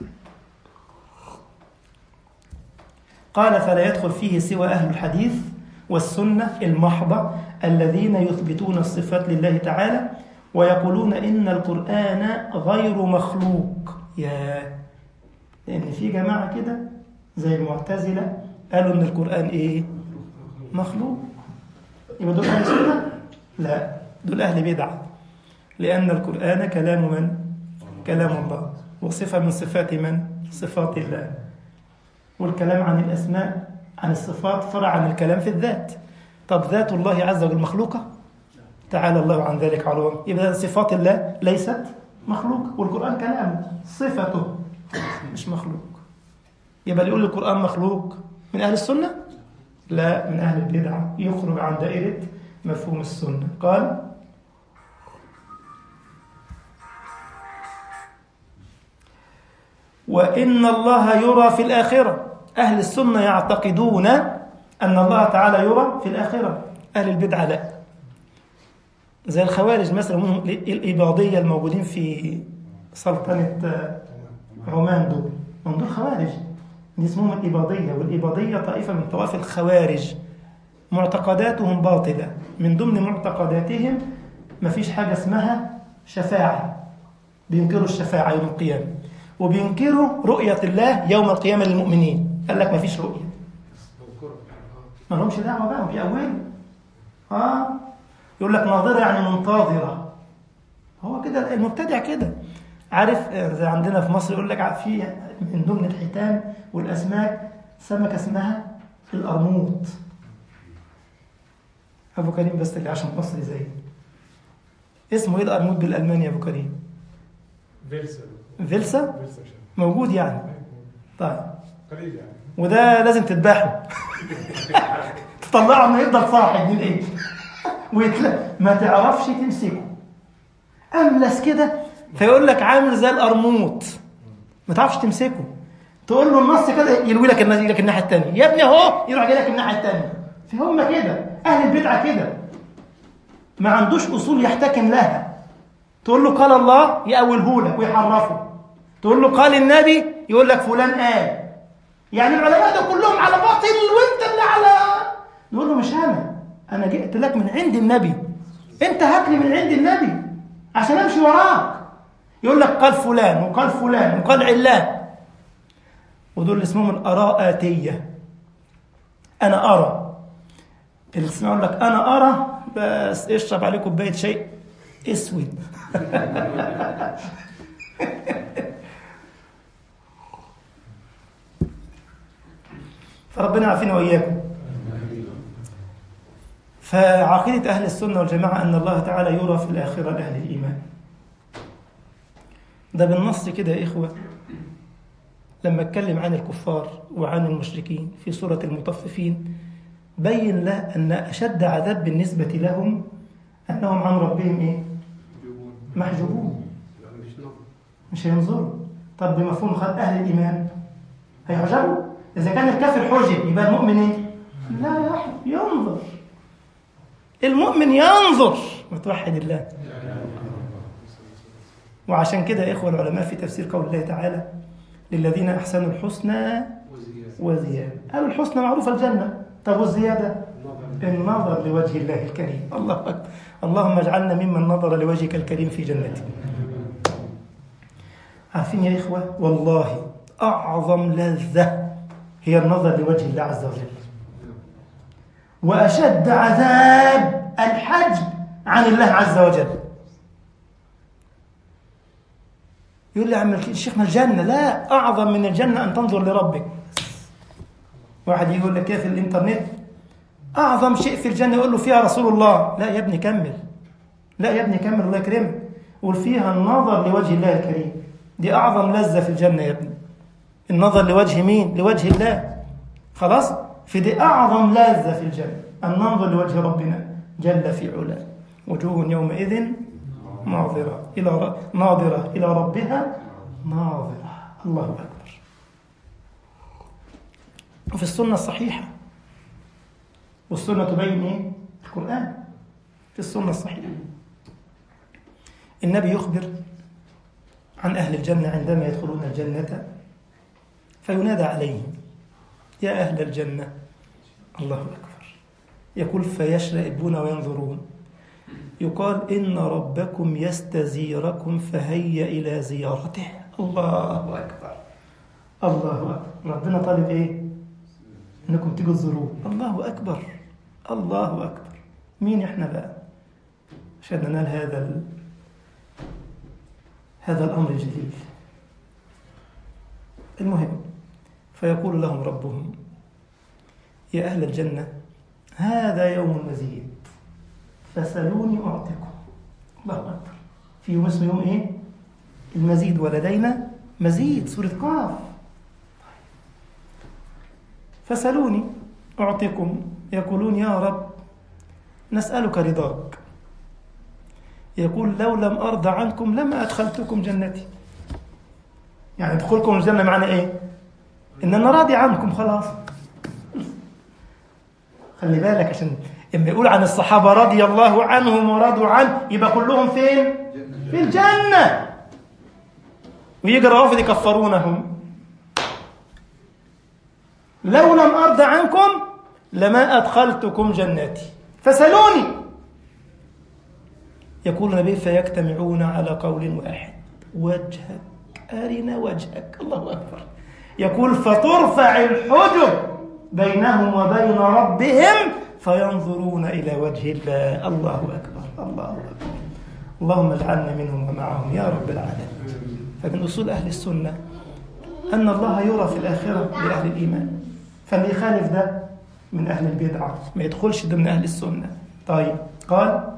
قال فلا يدخل فيه سوى اهل الحديث والسنه المحضه الذين يثبتون الصفات لله تعالى ويقولون ان القران غير مخلوق يا لان في جماعه كده زي المعتزله قالوا ان القران ايه مخلوق يبقى دول اهل سنه لا دول اهل بدعه لان القران كلام من كلام الله وصفه من صفات من صفات الله والكلام عن الاسماء عن الصفات فرع عن الكلام في الذات طب ذات الله عز وجل مخلوقه تعالى الله عن ذلك علوا يبقى صفات الله ليست مخلوقه والقران كلامه صفته مش مخلوق يبقى اللي يقول القرآن مخلوق من أهل السنة؟ لا من أهل البدعة يخرج عن دائرة مفهوم السنة قال وإن الله يرى في الآخرة أهل السنة يعتقدون أن الله تعالى يرى في الآخرة أهل البدعة لا زي الخوارج مثلا هم الإباضية الموجودين في سلطنة عمان دول هم دول خوارج دي اسمهم الإباضية والإباضية طائفة من طوائف الخوارج معتقداتهم باطلة من ضمن معتقداتهم مفيش حاجة اسمها شفاعة بينكروا الشفاعة يوم القيامة وبينكروا رؤية الله يوم القيامة للمؤمنين قال لك مفيش رؤية ما لهمش دعوة بقى بيأولوا اه يقول لك ناظرة يعني منتظرة هو كده المبتدع كده عارف زي عندنا في مصر يقول لك في من ضمن الحيتان والاسماك سمكه اسمها القرموط ابو كريم بس اللي عشان مصري زي اسمه ايه القرموط بالالماني يا ابو كريم فيلسا فيلسا فيلسا شان. موجود يعني طيب قليل يعني وده لازم تذبحه تطلعه انه يفضل صاحي من ايه ويتلا ما تعرفش تمسكه املس كده فيقول لك عامل زي القرموط ما تعرفش تمسكه تقول له النص كده يلوي لك الناس لك الناحيه الثانيه يا ابني اهو يروح جاي لك الناحيه الثانيه فهم كده اهل البدعه كده ما عندوش اصول يحتكم لها تقول له قال الله يأوله لك ويحرفه تقول له قال النبي يقول لك فلان قال يعني العلماء ده كلهم على باطل وانت اللي على نقول له مش انا انا جئت لك من عند النبي انت هات لي من عند النبي عشان امشي وراك يقول لك قال فلان وقال فلان وقال علان ودول اللي اسمهم الآراءاتية أنا أرى اللي اسمه يقول لك أنا أرى بس اشرب عليه كوباية شيء اسود فربنا يعافينا وإياكم فعقيدة أهل السنة والجماعة أن الله تعالى يرى في الآخرة لأهل الإيمان ده بالنص كده يا إخوة لما اتكلم عن الكفار وعن المشركين في سورة المطففين بين له أن أشد عذاب بالنسبة لهم أنهم عن ربهم إيه؟ محجوبون مش هينظروا طب بمفهوم خد أهل الإيمان هيحجبوا إذا كان الكافر حجب يبقى المؤمن إيه؟ لا يحجب ينظر المؤمن ينظر وتوحد الله وعشان كده يا إخوة العلماء في تفسير قول الله تعالى للذين أحسنوا الحسنى وزيادة قالوا الحسنى معروفة الجنة طب والزيادة النظر لوجه الله الكريم الله أكبر اللهم اجعلنا ممن نظر لوجهك الكريم في جنتك عارفين يا إخوة والله أعظم لذة هي النظر لوجه الله عز وجل وأشد عذاب الحجب عن الله عز وجل يقول لي يا عم الشيخ ما الجنة لا أعظم من الجنة أن تنظر لربك واحد يقول لك كيف الإنترنت أعظم شيء في الجنة يقول له فيها رسول الله لا يا ابني كمل لا يا ابني كمل الله يكرمك قول فيها النظر لوجه الله الكريم دي أعظم لذة في الجنة يا ابني النظر لوجه مين لوجه الله خلاص في دي أعظم لذة في الجنة أن ننظر لوجه ربنا جل في علاه وجوه يومئذ ناظرة إلى ر... ناظرة إلى ربها ناظرة الله أكبر وفي السنة الصحيحة والسنة تبين إيه؟ القرآن في السنة الصحيحة النبي يخبر عن أهل الجنة عندما يدخلون الجنة فينادى عليهم يا أهل الجنة الله أكبر يقول فيشرئبون وينظرون يقال إن ربكم يستزيركم فهيا إلى زيارته الله أكبر الله أكبر ربنا طالب إيه إنكم تيجوا تزوروه الله أكبر الله أكبر مين إحنا بقى عشان ننال هذا ال... هذا الأمر الجليل المهم فيقول لهم ربهم يا أهل الجنة هذا يوم مزيد فسلوني أعطيكم الله أكبر في يوم اسمه يوم إيه؟ المزيد ولدينا مزيد سورة قاف فسلوني أعطيكم يقولون يا رب نسألك رضاك يقول لو لم أرضى عنكم لما أدخلتكم جنتي يعني دخولكم الجنة معنى إيه؟ إن أنا راضي عنكم خلاص خلي بالك عشان لما يقول عن الصحابة رضي الله عنهم ورضوا عنه يبقى كلهم فين؟ في الجنة ويجي الروافض يكفرونهم لو لم أرضى عنكم لما أدخلتكم جناتي فسلوني يقول النبي فيجتمعون على قول واحد وجهك أرنا وجهك الله أكبر يقول فترفع الحجب بينهم وبين ربهم فينظرون إلى وجه الله الله أكبر الله أكبر اللهم اجعلنا منهم ومعهم يا رب العالمين فمن أصول أهل السنة أن الله يرى في الآخرة لأهل الإيمان فاللي يخالف ده من أهل البدعة ما يدخلش ضمن أهل السنة طيب قال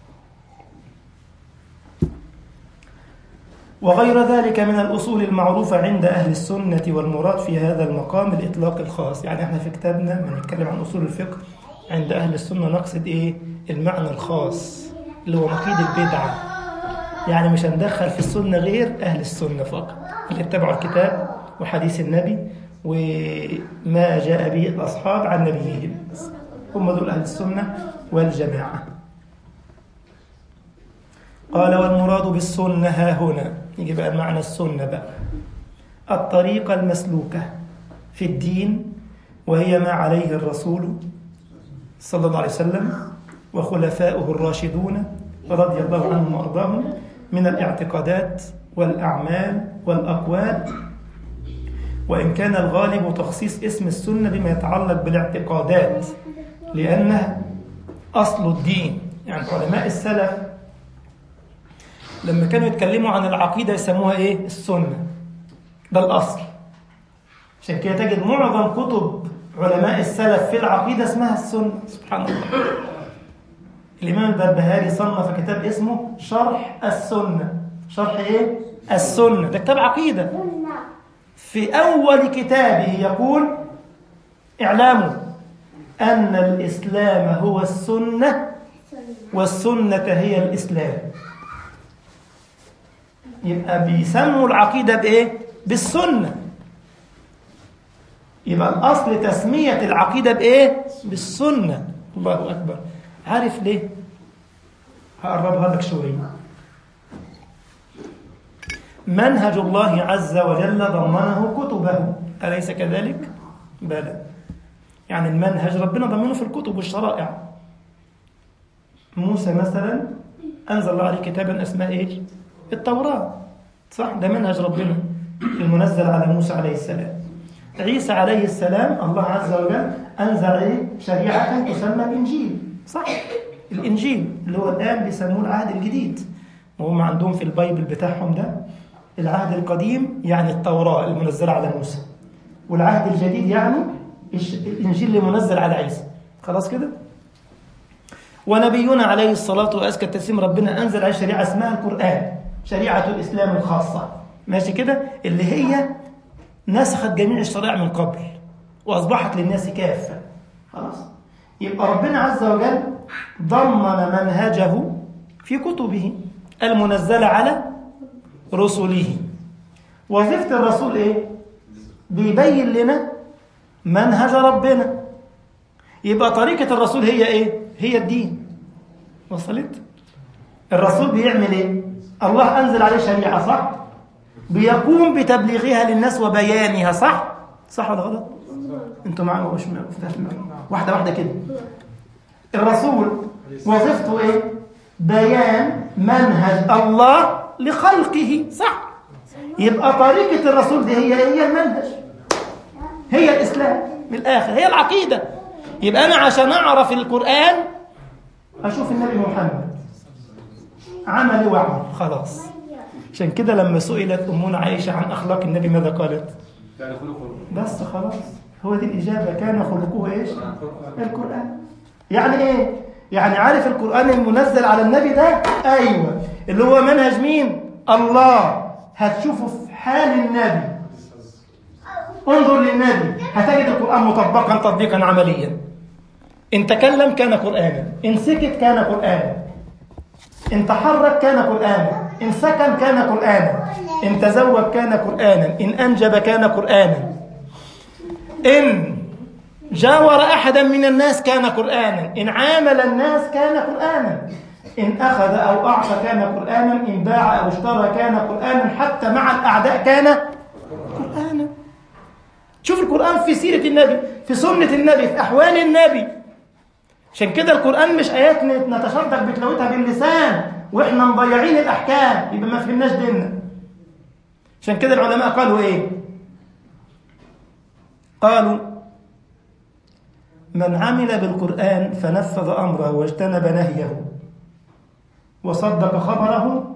وغير ذلك من الأصول المعروفة عند أهل السنة والمراد في هذا المقام الإطلاق الخاص يعني احنا في كتابنا ما نتكلم عن أصول الفقه عند أهل السنة نقصد إيه المعنى الخاص اللي هو نقيض البدعة يعني مش هندخل في السنة غير أهل السنة فقط اللي اتبعوا الكتاب وحديث النبي وما جاء به الأصحاب عن نبيهم هم دول أهل السنة والجماعة قال والمراد بالسنة ها هنا يجي بقى معنى السنة بقى الطريقة المسلوكة في الدين وهي ما عليه الرسول صلى الله عليه وسلم وخلفاؤه الراشدون رضي الله عنهم وأرضاهم من الاعتقادات والأعمال والأقوال وإن كان الغالب تخصيص اسم السنة بما يتعلق بالاعتقادات لأنه أصل الدين يعني علماء السلف لما كانوا يتكلموا عن العقيدة يسموها إيه؟ السنة ده الأصل عشان كده تجد معظم كتب علماء السلف في العقيدة اسمها السنة سبحان الله الإمام البربهاري صنف كتاب اسمه شرح السنة شرح إيه؟ السنة ده كتاب عقيدة في أول كتابه يقول اعلاموا أن الإسلام هو السنة والسنة هي الإسلام يبقى بيسموا العقيدة بإيه؟ بالسنة يبقى الأصل تسمية العقيدة بإيه؟ بالسنة الله أكبر عارف ليه هقربها لك شويه منهج الله عز وجل ضمنه كتبه أليس كذلك؟ بلى يعني المنهج ربنا ضمنه في الكتب والشرائع موسى مثلا أنزل الله عليه كتابا اسمه إيه؟ التوراة صح ده منهج ربنا المنزل على موسى عليه السلام عيسى عليه السلام الله عز وجل أنزل عليه شريعة تسمى الإنجيل صح الإنجيل اللي هو الآن بيسموه العهد الجديد وهم عندهم في البايبل بتاعهم ده العهد القديم يعني التوراة المنزلة على موسى والعهد الجديد يعني الإنجيل اللي منزل على عيسى خلاص كده ونبينا عليه الصلاة وأزكى التسليم ربنا أنزل عليه شريعة اسمها القرآن شريعة الإسلام الخاصة ماشي كده اللي هي نسخت جميع الشرائع من قبل وأصبحت للناس كافة خلاص يبقى ربنا عز وجل ضمن منهجه في كتبه المنزلة على رسله وظيفة الرسول إيه؟ بيبين لنا منهج ربنا يبقى طريقة الرسول هي إيه؟ هي الدين وصلت؟ الرسول بيعمل إيه؟ الله أنزل عليه شريعة صح؟ بيقوم بتبليغها للناس وبيانها صح؟ صح ولا غلط؟ انتوا معايا مش واحدة واحدة كده الرسول وظيفته ايه؟ بيان منهج الله لخلقه صح؟ يبقى طريقة الرسول دي هي هي المنهج هي الإسلام من الآخر هي العقيدة يبقى أنا عشان أعرف القرآن أشوف النبي محمد عمل وعمل خلاص عشان كده لما سئلت أمنا عائشة عن أخلاق النبي ماذا قالت؟ كان خلقه بس خلاص هو دي الإجابة كان خلقه إيش؟ القرآن يعني إيه؟ يعني عارف القرآن المنزل على النبي ده؟ أيوة اللي هو منهج مين؟ الله هتشوفه في حال النبي انظر للنبي هتجد القرآن مطبقا تطبيقا عمليا إن تكلم كان قرآنا إن سكت كان قرآنا إن تحرك كان قرآنا إن سكن كان قرآنا إن تزوج كان قرآنا إن أنجب كان قرآنا إن جاور أحدا من الناس كان قرآنا إن عامل الناس كان قرآنا إن أخذ أو أعطى كان قرآنا إن باع أو اشترى كان قرآنا حتى مع الأعداء كان قرآنا شوف القرآن في سيرة النبي في سنة النبي في أحوال النبي عشان كده القرآن مش آيات نتشدق بتلاوتها باللسان وإحنا مضيعين الأحكام يبقى ما فهمناش ديننا عشان كده العلماء قالوا إيه قالوا من عمل بالقرآن فنفذ أمره واجتنب نهيه وصدق خبره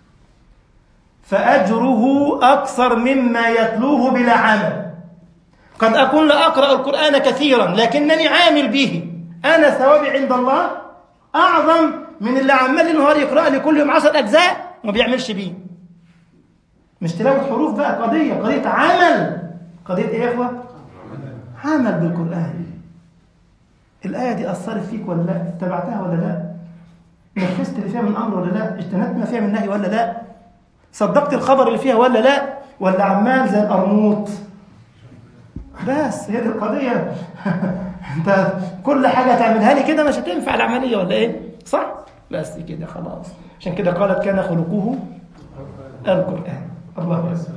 فأجره أكثر مما يتلوه بلا عمل قد أكون لا أقرأ القرآن كثيرا لكنني عامل به أنا ثوابي عند الله أعظم من اللي عمال النهار يقرأ لي كل يوم عشر أجزاء وما بيعملش بيه مش تلاوة حروف بقى قضية قضية عمل قضية إيه يا إخوة؟ عمل بالقرآن الآية دي أثرت فيك ولا لا؟ اتبعتها ولا لا؟ نفذت اللي فيها من أمر ولا لا؟ اجتنبت ما فيها من نهي ولا لا؟ صدقت الخبر اللي فيها ولا لا؟ ولا عمال زي القرموط؟ بس هي دي القضية انت كل حاجة تعملها لي كده مش هتنفع العملية ولا ايه؟ صح؟ بس كده خلاص عشان كده قالت كان خلقه القرآن الله أكبر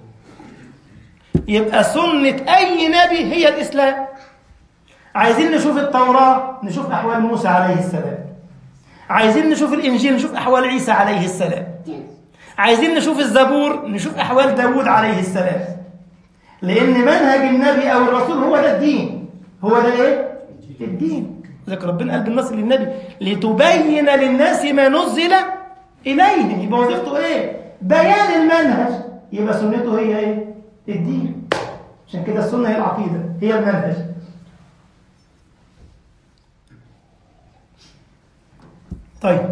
يبقى سنة أي نبي هي الإسلام عايزين نشوف التوراة نشوف أحوال موسى عليه السلام عايزين نشوف الإنجيل نشوف أحوال عيسى عليه السلام عايزين نشوف الزبور نشوف أحوال داود عليه السلام لأن منهج النبي أو الرسول هو ده الدين هو ده إيه؟ الدين ذلك ربنا قال بالنص للنبي لتبين للناس ما نزل إليهم يبقى وظيفته إيه؟ بيان المنهج يبقى سنته هي إيه؟ الدين عشان كده السنة هي العقيدة هي المنهج طيب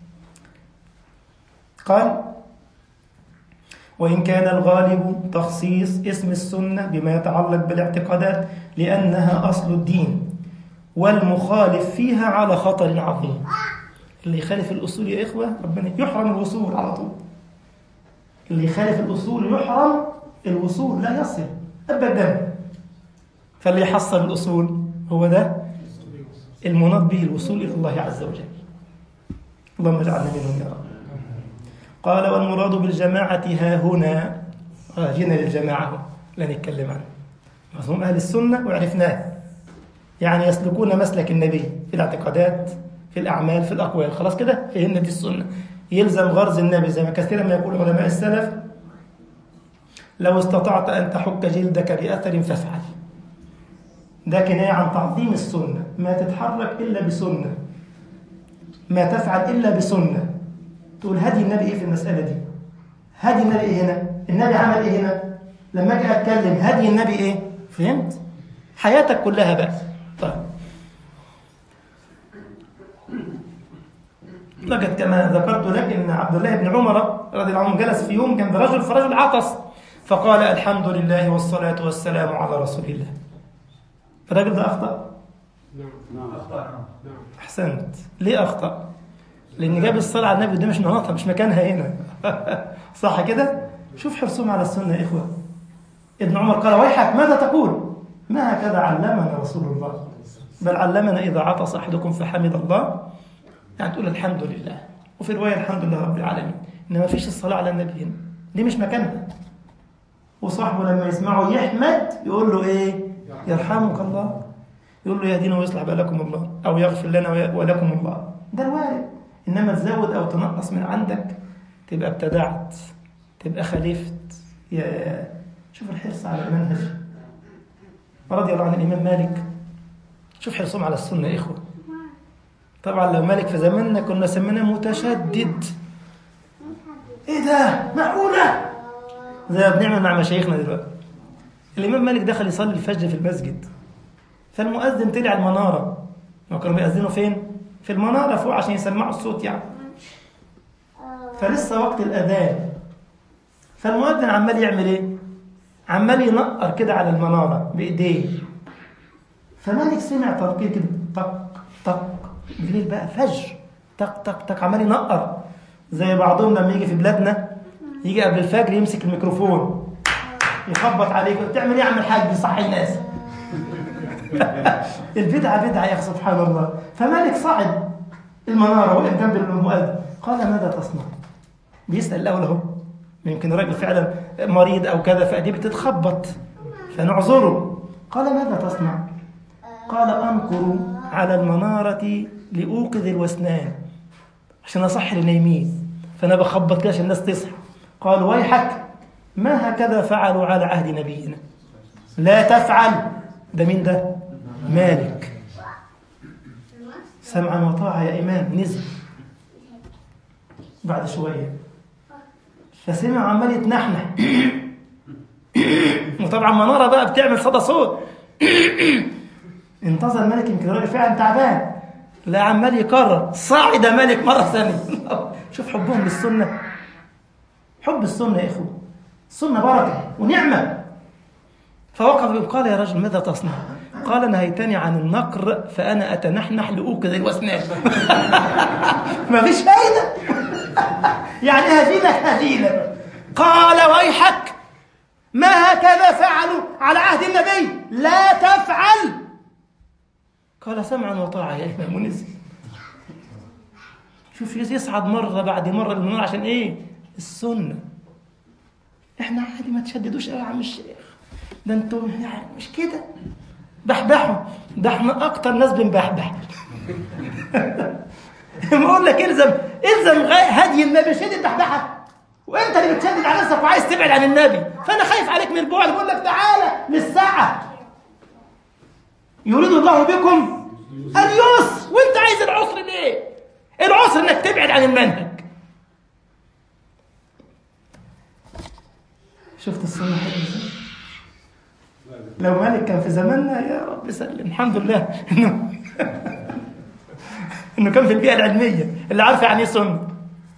قال وإن كان الغالب تخصيص اسم السنة بما يتعلق بالاعتقادات لأنها أصل الدين والمخالف فيها على خطر عظيم اللي يخالف الأصول يا إخوة ربنا يحرم الوصول على طول اللي يخالف الأصول يحرم الوصول لا يصل أبدا فاللي يحصل الأصول هو ده المناط به الوصول إلى الله عز وجل اللهم اجعلنا منهم يا رب قال والمراد بالجماعة ها هنا آه جينا للجماعة لا نتكلم عنه مفهوم أهل السنة وعرفناه يعني يسلكون مسلك النبي في الاعتقادات في الأعمال في الأقوال خلاص كده فهمنا دي السنة يلزم غرز النبي زي ما كثيرا ما يقول علماء السلف لو استطعت أن تحك جلدك بأثر فافعل ده كناية عن تعظيم السنة ما تتحرك إلا بسنة ما تفعل إلا بسنة تقول هدي النبي إيه في المسألة دي هدي النبي إيه هنا النبي عمل إيه هنا لما أجي أتكلم هدي النبي إيه فهمت حياتك كلها بقى طيب لقد كما ذكرت لك ان عبد الله بن عمر رضي الله عنه جلس في يوم جنب رجل فرجل عطس فقال الحمد لله والصلاة والسلام على رسول الله الراجل ده أخطأ نعم أخطأ نعم أحسنت ليه أخطأ لأن جاب الصلاة على النبي ده مش مناطها مش مكانها هنا صح كده شوف حرصهم على السنة يا إخوة ابن عمر قال ويحك ماذا تقول ما هكذا علمنا رسول الله بل علمنا إذا عطس أحدكم فحمد الله يعني تقول الحمد لله وفي رواية الحمد لله رب العالمين إنما فيش الصلاة على النبي هنا دي مش مكانها وصاحبه لما يسمعه يحمد يقول له إيه يرحمك الله يقول له يهدينا ويصلح بالكم الله أو يغفر لنا ولكم الله ده الوارد إنما تزود أو تنقص من عندك تبقى ابتدعت تبقى خالفت يا شوف الحرص على المنهج رضي الله عن الإمام مالك شوف حرصهم على السنة يا إخوة طبعا لو مالك في زماننا كنا سميناه متشدد ايه ده معقولة زي ما بنعمل مع مشايخنا دلوقتي الإمام مالك دخل يصلي الفجر في المسجد فالمؤذن طلع المنارة ما كانوا بيأذنوا فين؟ في المنارة فوق عشان يسمعوا الصوت يعني فلسه وقت الأذان فالمؤذن عمال يعمل ايه؟ عمال ينقر كده على المنارة بإيديه فمالك سمع ترقية كده طق طق بالليل بقى فجر طق طق طق عمال ينقر زي بعضهم لما يجي في بلادنا يجي قبل الفجر يمسك الميكروفون يخبط عليك بتعمل ايه يا عم الحاج بيصحي الناس البدعة بدعة يا أخي سبحان الله فمالك صعد المنارة وقف جنب المؤذن قال ماذا تصنع بيسأل الأول أهو يمكن الراجل فعلا مريض أو كذا فأدي بتتخبط فنعذره قال ماذا تصنع قال أنقر على المنارة لأوقظ الوسنان عشان أصحي النايمين فأنا بخبط كده عشان الناس تصحى قال ويحك ما هكذا فعلوا على عهد نبينا لا تفعل ده مين ده مالك سمعا وطاعة يا إمام نزل بعد شوية فسمع عمال يتنحنح وطبعا منارة بقى بتعمل صدى صوت انتظر ملك يمكن الراجل فعلا تعبان لا عمال يكرر صعد ملك مرة ثانية شوف حبهم للسنة حب السنة يا إخوة السنة بركة ونعمة فوقف قال يا رجل ماذا تصنع قال نهيتني عن النقر فأنا أتنحنح لأوقظ الوسنان ما فيش فايدة يعني هزيلك هزيلة قال ويحك ما هكذا فعلوا على عهد النبي لا تفعل قال سمعا وطاعة يا إمام ونزل شوف يصعد مرة بعد مرة للمنار عشان إيه السنة إحنا عادي ما تشددوش قوي يا عم الشيخ ده انتوا يعني مش كده بحبحوا ده احنا اكتر ناس بنبحبح بقول لك الزم الزم هدي النبي شدد البحبحه وانت اللي بتشدد على نفسك وعايز تبعد عن النبي فانا خايف عليك من البعد بقول لك تعالى للساعه يريد الله بكم اليسر وانت عايز العسر ليه العسر انك تبعد عن المنهج شفت السنه حلوه ازاي لو مالك كان في زماننا يا رب سلم الحمد لله انه انه كان في البيئه العلميه اللي عارفه يعني ايه سنه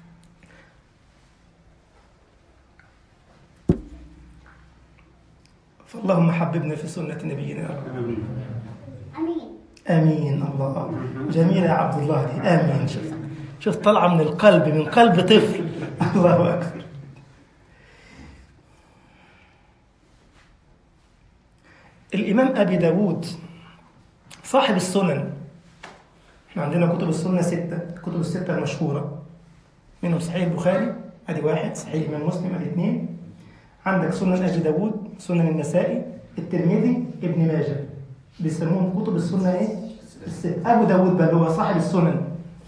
فاللهم حببنا في سنه نبينا يا رب امين امين الله جميله يا عبد الله دي امين شوف شوف طالعه من القلب من قلب طفل الله اكبر الإمام أبي داود صاحب السنن احنا عندنا كتب السنة ستة كتب الستة المشهورة منهم صحيح البخاري ادي واحد صحيح الإمام مسلم ادي اثنين عندك سنن أبي داود سنن النسائي الترمذي ابن ماجه بيسموهم كتب السنة ايه؟ الست أبو داود بل هو صاحب السنن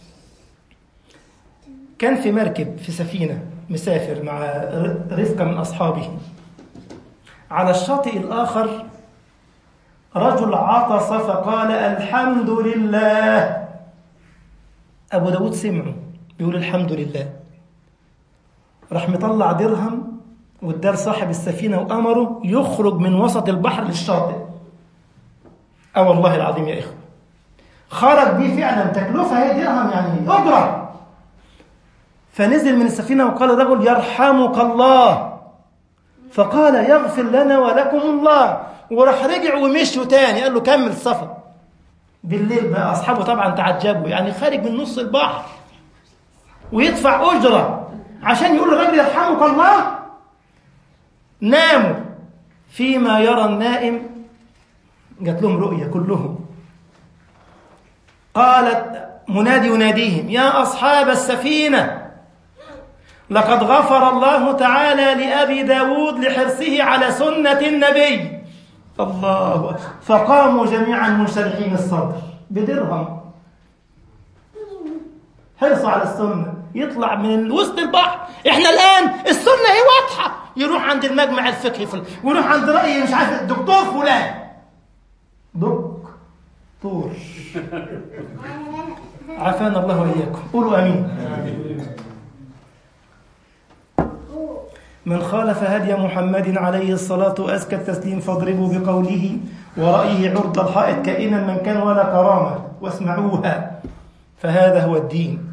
كان في مركب في سفينة مسافر مع رفقة من أصحابه على الشاطئ الآخر رجل عطس فقال الحمد لله أبو داود سمعه بيقول الحمد لله راح مطلع درهم واداه صاحب السفينة وأمره يخرج من وسط البحر للشاطئ أه والله العظيم يا إخوة خرج بيه فعلا تكلفة هي درهم يعني أجرة فنزل من السفينة وقال الرجل يرحمك الله فقال يغفر لنا ولكم الله وراح رجع ومشوا تاني قال له كمل السفر بالليل بقى أصحابه طبعا تعجبوا يعني خارج من نص البحر ويدفع أجرة عشان يقول للراجل يرحمك الله ناموا فيما يرى النائم جات لهم رؤية كلهم قالت منادي يناديهم يا أصحاب السفينة لقد غفر الله تعالى لأبي داود لحرصه على سنة النبي الله أكبر. فقاموا جميعا منشرحين الصدر بدرهم حرصوا على السنة يطلع من وسط البحر احنا الآن السنة هي واضحة يروح عند المجمع الفقهي فل... ويروح عند رأي مش عارف الدكتور فلان دكتور عافانا الله وإياكم قولوا أمين من خالف هدي محمد عليه الصلاة وأزكى التسليم فاضربوا بقوله ورأيه عرض الحائط كائنا من كان ولا كرامة واسمعوها فهذا هو الدين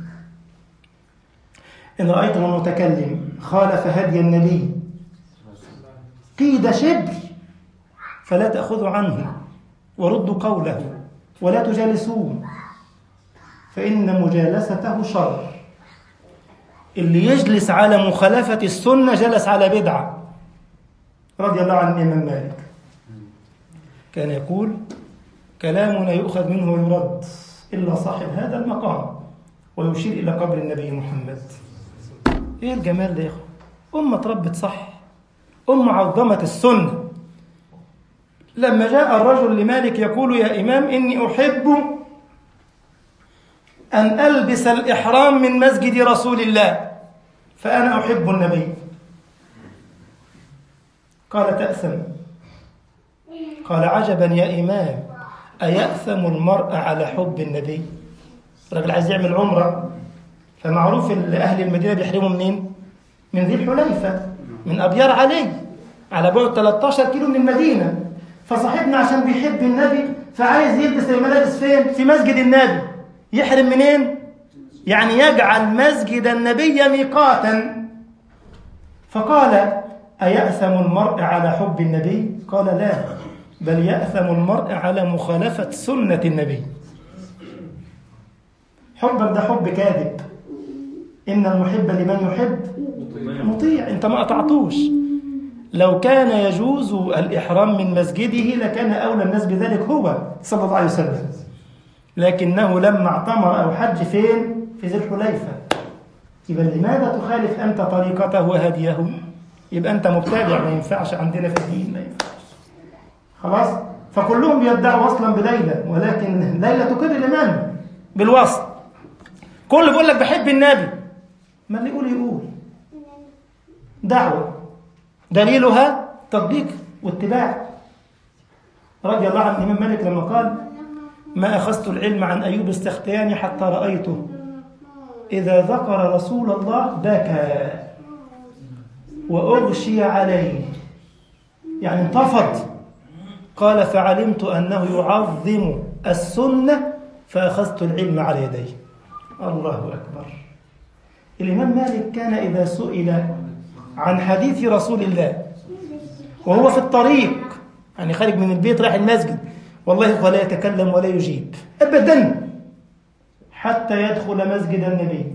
إن رأيتم المتكلم خالف هدي النبي قيد شبر فلا تأخذوا عنه وردوا قوله ولا تجالسوه فإن مجالسته شر اللي يجلس على مخالفة السنة جلس على بدعة رضي الله عن الإمام مالك كان يقول كلامنا يؤخذ منه ويرد إلا صاحب هذا المقام ويشير إلى قبر النبي محمد إيه الجمال ده يا إخوة أمة تربت صح أمة عظمت السنة لما جاء الرجل لمالك يقول يا إمام إني أحب أن ألبس الإحرام من مسجد رسول الله فأنا أحب النبي قال تأثم قال عجبا يا إمام أيأثم المرء على حب النبي الراجل عايز يعمل عمرة فمعروف أهل المدينة بيحرموا منين من ذي الحليفة من أبيار علي على بعد 13 كيلو من المدينة فصاحبنا عشان بيحب النبي فعايز يلبس الملابس فين في مسجد النبي يحرم منين يعني يجعل مسجد النبي ميقاتا فقال أيأثم المرء على حب النبي قال لا بل يأثم المرء على مخالفة سنة النبي حبك ده حب كاذب إن المحب لمن يحب مطيع أنت ما أطعتوش لو كان يجوز الإحرام من مسجده لكان أولى الناس بذلك هو صلى الله عليه وسلم لكنه لما اعتمر أو حج فين؟ في ذي الحليفة يبقى لماذا تخالف أنت طريقته وهديه؟ يبقى أنت مبتدع ما ينفعش عندنا في الدين ما ينفعش خلاص؟ فكلهم بيدعوا وصلا بليلى ولكن ليلى تقر لمن؟ بالوصل كل بيقول لك بحب النبي ما اللي يقول يقول دعوة دليلها تطبيق واتباع رضي الله عن الإمام مالك لما قال ما أخذت العلم عن أيوب السختياني حتى رأيته إذا ذكر رسول الله بكى وأغشي عليه يعني انتفض قال فعلمت أنه يعظم السنة فأخذت العلم على يديه الله أكبر الإمام مالك كان إذا سئل عن حديث رسول الله وهو في الطريق يعني خارج من البيت رايح المسجد والله ولا يتكلم ولا يجيب أبدا حتى يدخل مسجد النبي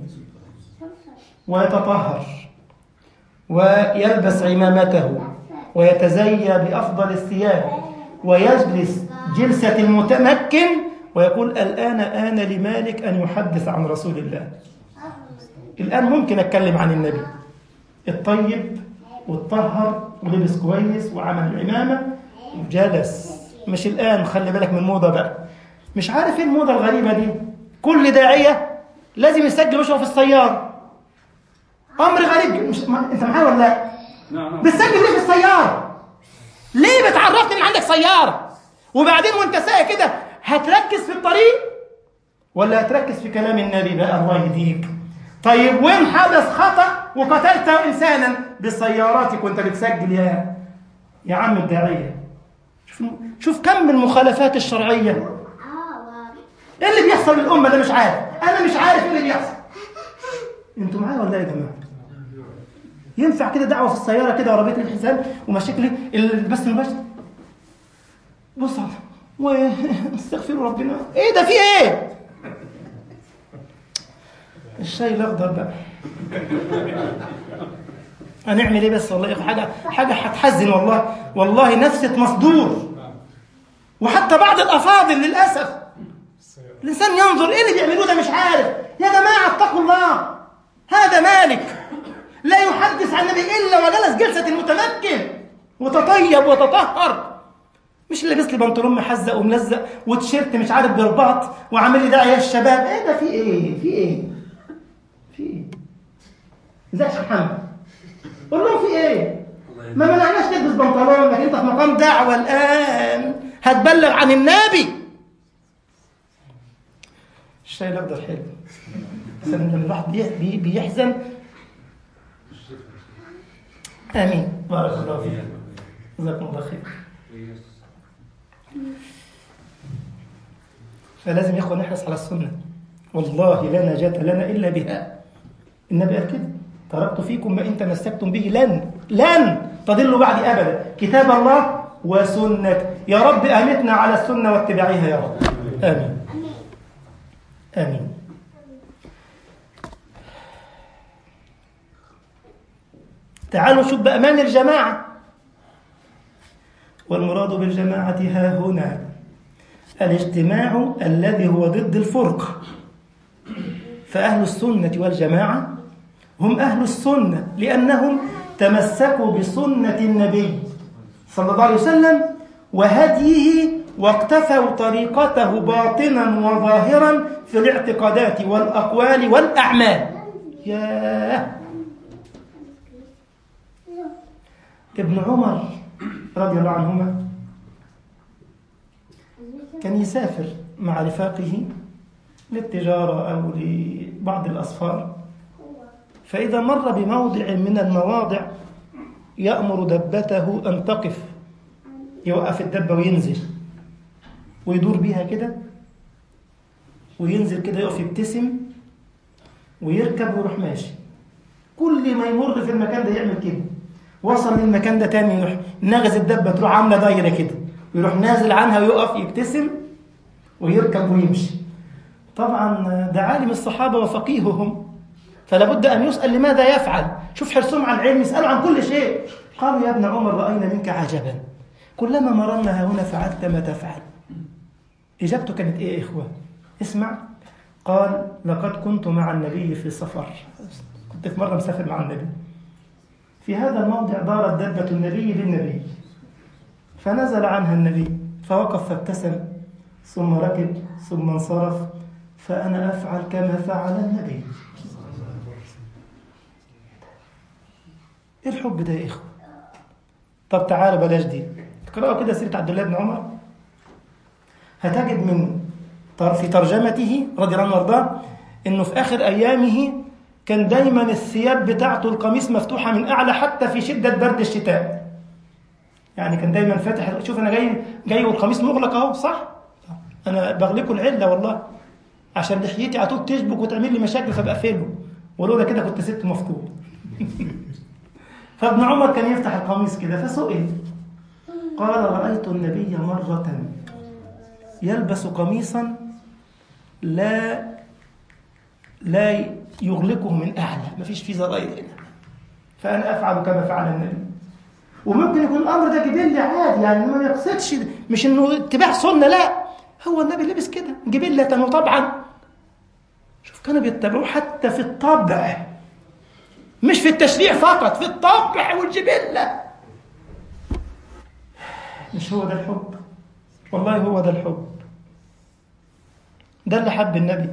ويتطهر ويلبس عمامته ويتزيى بأفضل الثياب ويجلس جلسة المتمكن ويقول الآن آن لمالك أن يحدث عن رسول الله الآن ممكن أتكلم عن النبي الطيب والطهر ولبس كويس وعمل العمامة وجلس مش الآن خلي بالك من الموضة بقى مش عارف ايه الموضة الغريبة دي كل داعية لازم يسجل وشه في السيارة أمر غريب مش ما... أنت معايا ولا لا؟ نعم بتسجل ليه في السيارة؟ ليه بتعرفني إن عندك سيارة؟ وبعدين وأنت سايق كده هتركز في الطريق ولا هتركز في كلام النبي بقى الله يهديك؟ طيب وين حدث خطأ وقتلت إنسانا بسياراتك وأنت بتسجل يا يا عم الداعية شوف شوف كم من المخالفات الشرعية ايه اللي بيحصل للأمة ده مش عارف أنا مش عارف ايه اللي بيحصل انتوا معايا ولا ايه يا جماعة ينفع كده دعوة في السيارة كده ورا بيت الحساب ومشاكل البث المباشر بص على واستغفروا ربنا ايه ده في ايه الشاي الاخضر بقى هنعمل ايه بس والله يا اخي حاجه حاجه هتحزن والله والله نفسة مصدور وحتى بعض الافاضل للاسف الانسان ينظر ايه اللي بيعملوه ده مش عارف يا جماعه اتقوا الله هذا مالك لا يحدث عن النبي الا وجلس جلسه المتمكن وتطيب وتطهر مش لابس لي بنطلون محزق وملزق وتيشيرت مش عارف برباط وعامل لي داعي يا الشباب ايه ده في ايه في ايه في ايه ازيك يا محمد قول لهم في ايه ما منعناش تلبس بنطلون لكن انت في مقام دعوه الان هتبلغ عن النبي الشاي الاخضر حلو بس لما الواحد بي- بي- بيحزن امين بارك الله فيك جزاكم الله خير فلازم يا اخوان نحرص على السنه والله لا نجاة لنا الا بها النبي قال كده تركت فيكم ما ان تمسكتم به لن لن تضلوا بعد ابدا كتاب الله وسنة يا رب امتنا على السنه واتباعها يا رب امين امين تعالوا نشوف بقى من الجماعه والمراد بالجماعه ها هنا الاجتماع الذي هو ضد الفرقه فأهل السنة والجماعة هم أهل السنة لأنهم تمسكوا بسنة النبي صلى الله عليه وسلم وهديه واقتفوا طريقته باطنا وظاهرا في الاعتقادات والأقوال والأعمال ياه ابن عمر رضي الله عنهما كان يسافر مع رفاقه للتجارة أو لبعض الأسفار فإذا مر بموضع من المواضع يأمر دبته أن تقف يوقف الدبة وينزل ويدور بيها كده وينزل كده يقف يبتسم ويركب ويروح ماشي كل ما يمر في المكان ده يعمل كده وصل للمكان ده تاني يروح نغز الدبة تروح عاملة دايرة كده ويروح نازل عنها ويقف يبتسم ويركب ويمشي طبعا ده عالم الصحابة وفقيههم فلا بد أن يسأل لماذا يفعل شوف حرصهم على العلم يسألوا عن كل شيء قالوا يا ابن عمر رأينا منك عجبا كلما مررنا هنا فعلت ما تفعل إجابته كانت إيه يا إخوة اسمع قال لقد كنت مع النبي في سفر كنت في مرة مسافر مع النبي في هذا الموضع دارت دبة النبي بالنبي فنزل عنها النبي فوقف فابتسم ثم ركب ثم انصرف فأنا أفعل كما فعل النبي إيه الحب ده يا إخوة طب تعالوا بلاش دي اقرأوا كده سيرة عبد الله بن عمر هتجد من طر- في ترجمته رضي الله عنه وارضاه انه في اخر ايامه كان دايما الثياب بتاعته القميص مفتوحه من اعلى حتى في شده برد الشتاء يعني كان دايما فاتح شوف انا جاي جاي والقميص مغلق اهو صح انا بغلقه العله والله عشان لحيتي على طول تشبك وتعمل لي مشاكل فبقفله ولولا كده كنت سبت مفتوح فابن عمر كان يفتح القميص كده فسئل قال رأيت النبي مرة يلبس قميصا لا لا يغلقه من أعلى ما فيش فيه زراير هنا فأنا أفعل كما فعل النبي وممكن يكون الأمر ده جبلي عادي يعني ما يقصدش مش إنه اتباع سنة لا هو النبي لبس كده جبلة وطبعا شوف كانوا بيتبعوه حتى في الطبع مش في التشريع فقط في الطبع والجبلة مش هو ده الحب والله هو ده الحب ده اللي حب النبي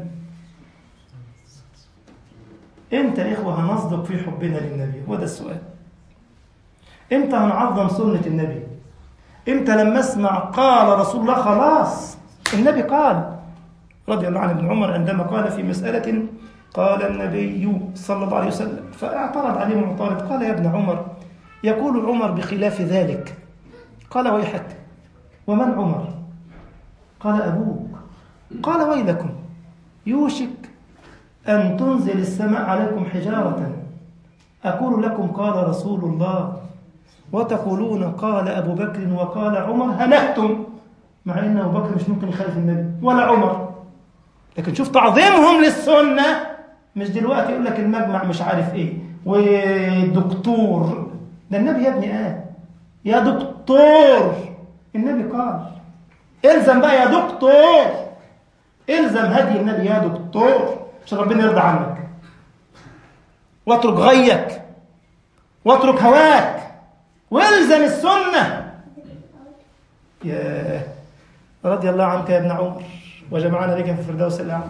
امتى يا اخوه هنصدق في حبنا للنبي هو ده السؤال امتى هنعظم سنه النبي امتى لما اسمع قال رسول الله خلاص النبي قال رضي الله عن ابن عمر عندما قال في مسألة قال النبي صلى الله عليه وسلم فاعترض عليه معترض قال يا ابن عمر يقول عمر بخلاف ذلك قال ويحك ومن عمر قال أبوك قال ويلكم يوشك أن تنزل السماء عليكم حجارة أقول لكم قال رسول الله وتقولون قال أبو بكر وقال عمر هلكتم مع أن أبو بكر مش ممكن يخالف النبي ولا عمر لكن شوف تعظيمهم للسنة مش دلوقتي يقول لك المجمع مش عارف ايه والدكتور ده النبي يا ابني قال يا دكتور النبي قال الزم بقى يا دكتور الزم هدي النبي يا دكتور عشان ربنا يرضى عنك واترك غيك واترك هواك والزم السنة يا رضي الله عنك يا ابن عمر وجمعنا بك في الفردوس الأعلى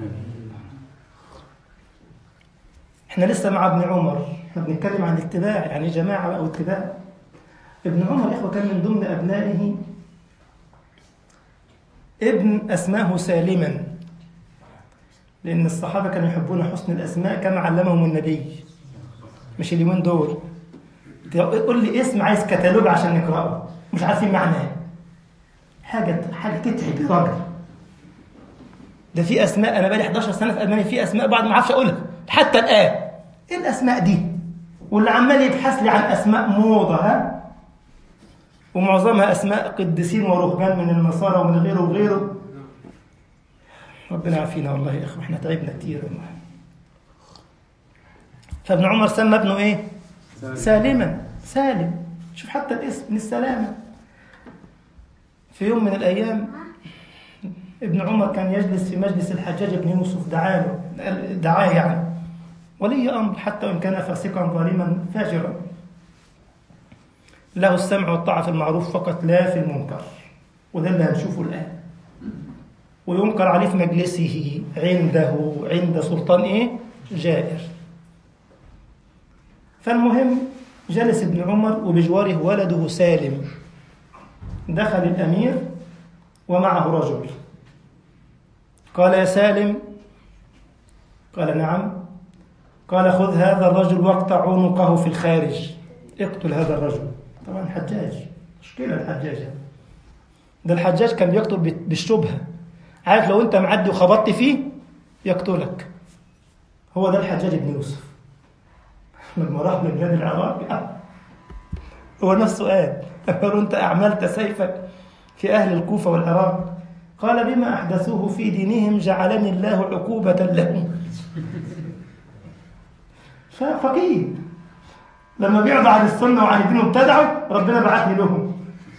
احنا لسه مع ابن عمر احنا بنتكلم عن الاتباع يعني جماعة أو اتباع ابن عمر إخوة كان من ضمن أبنائه ابن أسماه سالما لأن الصحابة كانوا يحبون حسن الأسماء كما علمهم النبي مش اليومين دول قول لي اسم عايز كتالوج عشان نقرأه مش عارفين معناه حاجة حاجة تتعب الراجل ده في أسماء أنا بقالي 11 سنة في ألمانيا في أسماء بعد ما أعرفش أقولها حتى الآن إيه الأسماء دي؟ واللي عمال يبحث لي عن أسماء موضة ها؟ ومعظمها أسماء قديسين ورهبان من النصارى ومن غيره وغيره ربنا يعافينا والله يا اخوه احنا تعبنا كتير والله فابن عمر سمى ابنه ايه سالما سالم شوف حتى الاسم من السلامه في يوم من الايام ابن عمر كان يجلس في مجلس الحجاج بن يوسف دعاه دعاه يعني ولي امر حتى وان كان فاسقا ظالما فاجرا له السمع والطاعه في المعروف فقط لا في المنكر وده اللي هنشوفه الان وينكر عليه في مجلسه عنده عند سلطان ايه جائر فالمهم جلس ابن عمر وبجواره ولده سالم دخل الامير ومعه رجل قال يا سالم قال نعم قال خذ هذا الرجل واقطع عنقه في الخارج اقتل هذا الرجل طبعا حجاج مشكله الحجاج ده الحجاج كان بيقتل بالشبهه عارف لو انت معدي وخبطت فيه يقتلك هو ده الحجاج بن يوسف لما راح من بلاد العراق هو نفسه قال قالوا انت اعملت سيفك في اهل الكوفه والعراق قال بما احدثوه في دينهم جعلني الله عقوبه لهم ففقيه لما بيعضوا عن السنه وعن الدين وابتدعوا ربنا بعثني لهم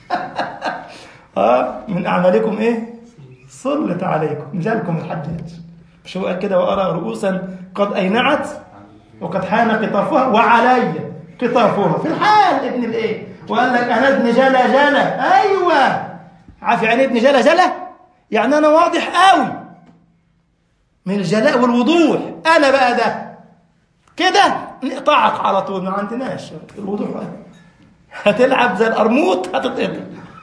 اه من اعمالكم ايه سلط عليكم جالكم الحجاج مش هو قال كده وارى رؤوسا قد اينعت وقد حان قطافها وعلي قطافها في الحال ابن الايه وقال لك انا ابن جلا جلا ايوه عارف يعني ابن جلا جلا يعني انا واضح قوي من الجلاء والوضوح انا بقى ده كده نقطعك على طول ما عندناش الوضوح هتلعب زي القرموط هتتقطع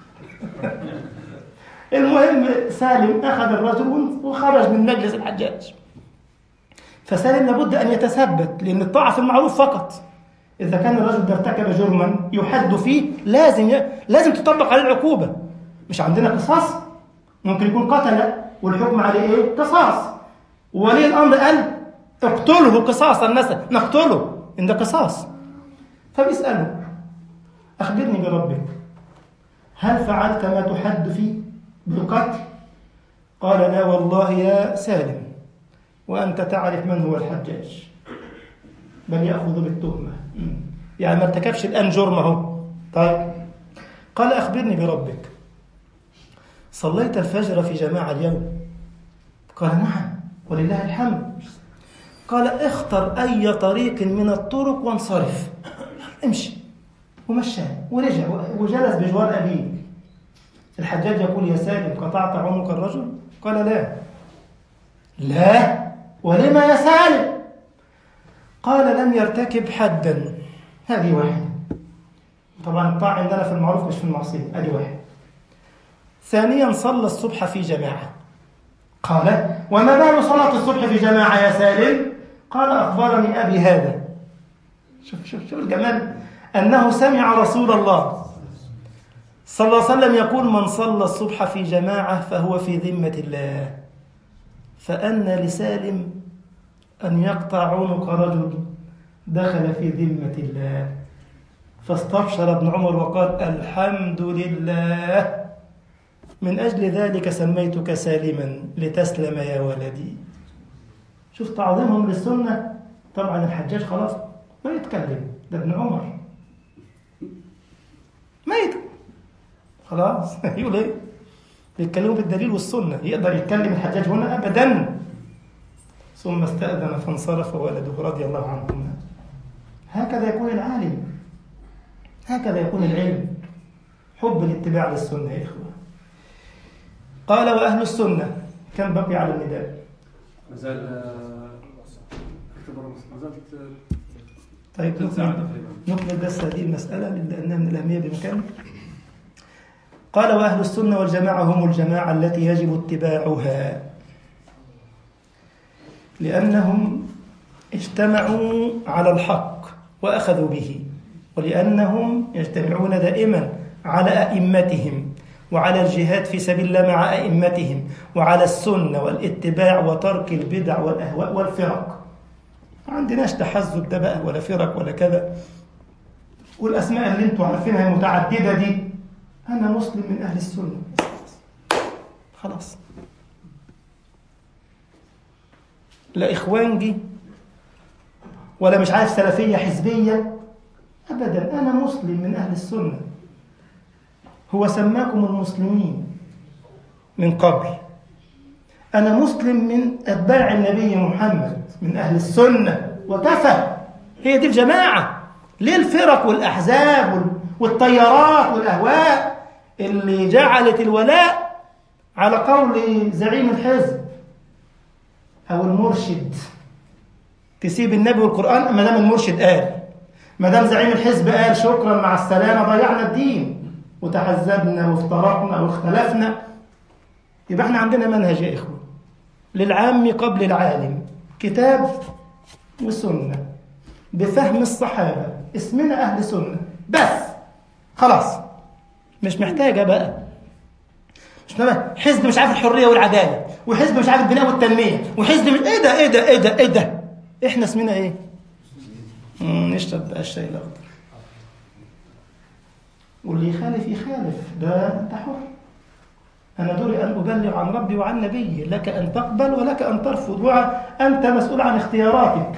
المهم سالم أخذ الرجل وخرج من مجلس الحجاج فسالم لابد أن يتثبت لأن الطاعة في المعروف فقط إذا كان الرجل ده ارتكب جرما يحد فيه لازم ي... لازم تطبق عليه العقوبة مش عندنا قصاص ممكن يكون قتل والحكم عليه إيه؟ قصاص وولي الأمر قال اقتله قصاصا مثلا نقتله إن ده قصاص فبيسأله أخبرني بربك هل فعلت ما تحد فيه بالقتل قال لا والله يا سالم وأنت تعرف من هو الحجاج بل يأخذ بالتهمة يعني ما ارتكبش الآن جرمه طيب قال أخبرني بربك صليت الفجر في جماعة اليوم قال نعم ولله الحمد قال اختر أي طريق من الطرق وانصرف امشي ومشى ورجع وجلس بجوار أبيه الحجاج يقول يا سالم قطعت عنق الرجل قال لا لا ولما يا سالم قال لم يرتكب حدا هذه واحدة طبعا الطاعة عندنا في المعروف مش في المعصية هذه واحد ثانيا صلى الصبح في جماعة قال وما بال صلاة الصبح في جماعة يا سالم قال أخبرني أبي هذا شوف شوف شوف الجمال أنه سمع رسول الله صلى الله عليه وسلم يقول من صلى الصبح في جماعة فهو في ذمة الله فأن لسالم أن يقطع عنق رجل دخل في ذمة الله فاستبشر ابن عمر وقال الحمد لله من أجل ذلك سميتك سالما لتسلم يا ولدي شوف تعظيمهم للسنة طبعا الحجاج خلاص ما يتكلم ده ابن عمر ما يتكلم خلاص يقول ايه بيتكلموا بالدليل والسنة يقدر يتكلم الحجاج هنا أبدا ثم استأذن فانصرف ولده رضي الله عنهما هكذا يكون العالم هكذا يكون العلم حب الاتباع للسنة يا إخوة قال وأهل السنة كم بقي على النداء ما زال آه، اختبار ما زالت آه، طيب ثلث ساعة نكمل تقريبا نكمل بس هذه المسألة لأنها من الأهمية بمكان قال وأهل السنة والجماعة هم الجماعة التي يجب اتباعها لأنهم اجتمعوا على الحق وأخذوا به ولأنهم يجتمعون دائما على أئمتهم وعلى الجهاد في سبيل الله مع أئمتهم وعلى السنة والاتباع وترك البدع والأهواء والفرق ما عندناش تحزب ده بقى ولا فرق ولا كذا والأسماء اللي انتوا عارفينها المتعددة دي أنا مسلم من أهل السنة خلاص لا إخوانجي ولا مش عارف سلفية حزبية أبدا أنا مسلم من أهل السنة هو سماكم المسلمين من قبل أنا مسلم من أتباع النبي محمد من أهل السنة وكفى هي دي الجماعة ليه الفرق والأحزاب وال- والطيارات والأهواء اللي جعلت الولاء على قول زعيم الحزب أو المرشد تسيب النبي والقرآن ما دام المرشد قال ما دام زعيم الحزب قال شكرا مع السلامة ضيعنا الدين وتحزبنا وافترقنا واختلفنا يبقى احنا عندنا منهج يا إخوة للعام قبل العالم كتاب وسنة بفهم الصحابة اسمنا أهل سنة بس خلاص مش محتاجة بقى مش محتاجة حزب مش عارف الحرية والعدالة وحزب مش عارف البناء والتنمية وحزب مش ايه ده ايه ده ايه ده ايه ده احنا اسمنا ايه مم، نشرب بقى الشاي الأخضر واللي يخالف يخالف ده انت حر أنا دوري أن أبلغ عن ربي وعن نبي لك أن تقبل ولك أن ترفض وأنت مسؤول عن اختياراتك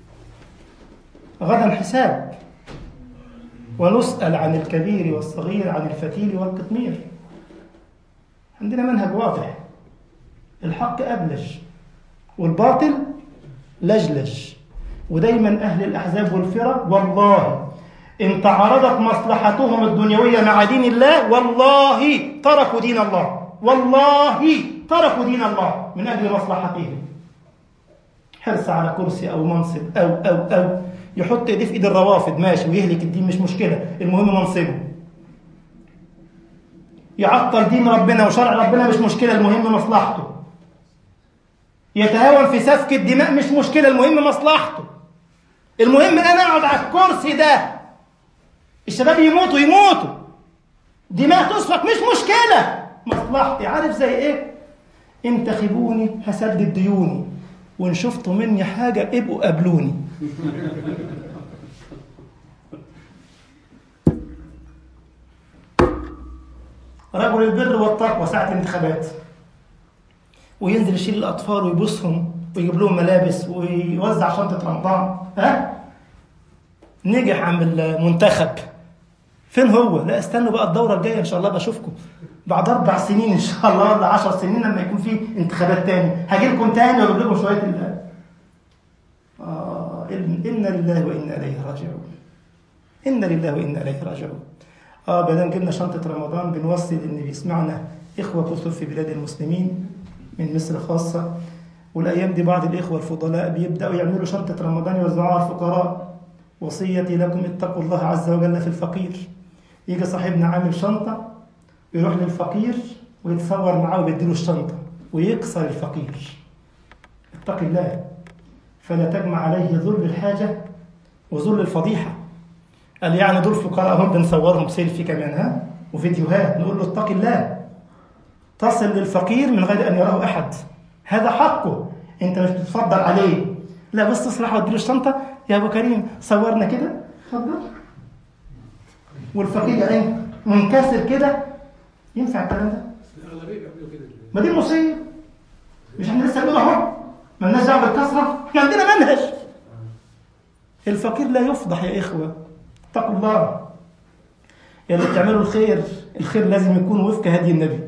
غدا حساب ونسأل عن الكبير والصغير عن الفتيل والقطمير عندنا منهج واضح الحق أبلج والباطل لجلج ودايما أهل الأحزاب والفرق والله إن تعارضت مصلحتهم الدنيوية مع دين الله والله تركوا دين الله والله تركوا دين الله من أجل مصلحتهم حرص على كرسي أو منصب أو أو أو يحط إيديه في إيد الروافد ماشي ويهلك الدين مش مشكلة المهم منصبه يعطل دين ربنا وشرع ربنا مش مشكلة المهم مصلحته يتهاون في سفك الدماء مش مشكلة المهم مصلحته المهم أنا أقعد على الكرسي ده الشباب يموتوا يموتوا دماء تسفك مش مشكلة مصلحتي عارف زي ايه انتخبوني هسدد ديوني وان شفتوا مني حاجة ابقوا قابلوني رجل البر والتقوى ساعة الانتخابات وينزل يشيل الأطفال ويبوسهم ويجيب لهم ملابس ويوزع شنطة رمضان ها نجح عم المنتخب فين هو لا استنوا بقى الدوره الجايه ان شاء الله بشوفكم بعد اربع سنين ان شاء الله ولا 10 سنين لما يكون في انتخابات تاني هاجي لكم تاني واجيب لكم شويه ال آه إن إنا لله وإنا إليه راجعون إنا لله وإنا إليه راجعون آه بدل جبنا شنطة رمضان بنوصي إن بيسمعنا إخوة كثر في بلاد المسلمين من مصر خاصة والأيام دي بعض الإخوة الفضلاء بيبدأوا يعملوا شنطة رمضان يوزعوها على الفقراء وصيتي لكم اتقوا الله عز وجل في الفقير يجي صاحبنا عامل شنطة يروح للفقير ويتصور معاه ويديله الشنطة ويكسر الفقير اتق الله فلا تجمع عليه ذل الحاجة وذل الفضيحة قال يعني دول فقراء هم بنصورهم سيلفي كمان ها وفيديوهات نقول له اتق الله تصل للفقير من غير أن يراه أحد هذا حقه أنت مش بتتفضل عليه لا بس تصلح واديله الشنطة يا أبو كريم صورنا كده اتفضل والفقير يعني منكسر كده ينفع الكلام ده؟ الاغلبيه بيعملوا كده ما دي المصيبة مش احنا لسه بنقول اهو مالناش دعوه بالكسره احنا عندنا منهج الفقير لا يفضح يا اخوه اتقوا الله يا اللي بتعملوا الخير الخير لازم يكون وفق هدي النبي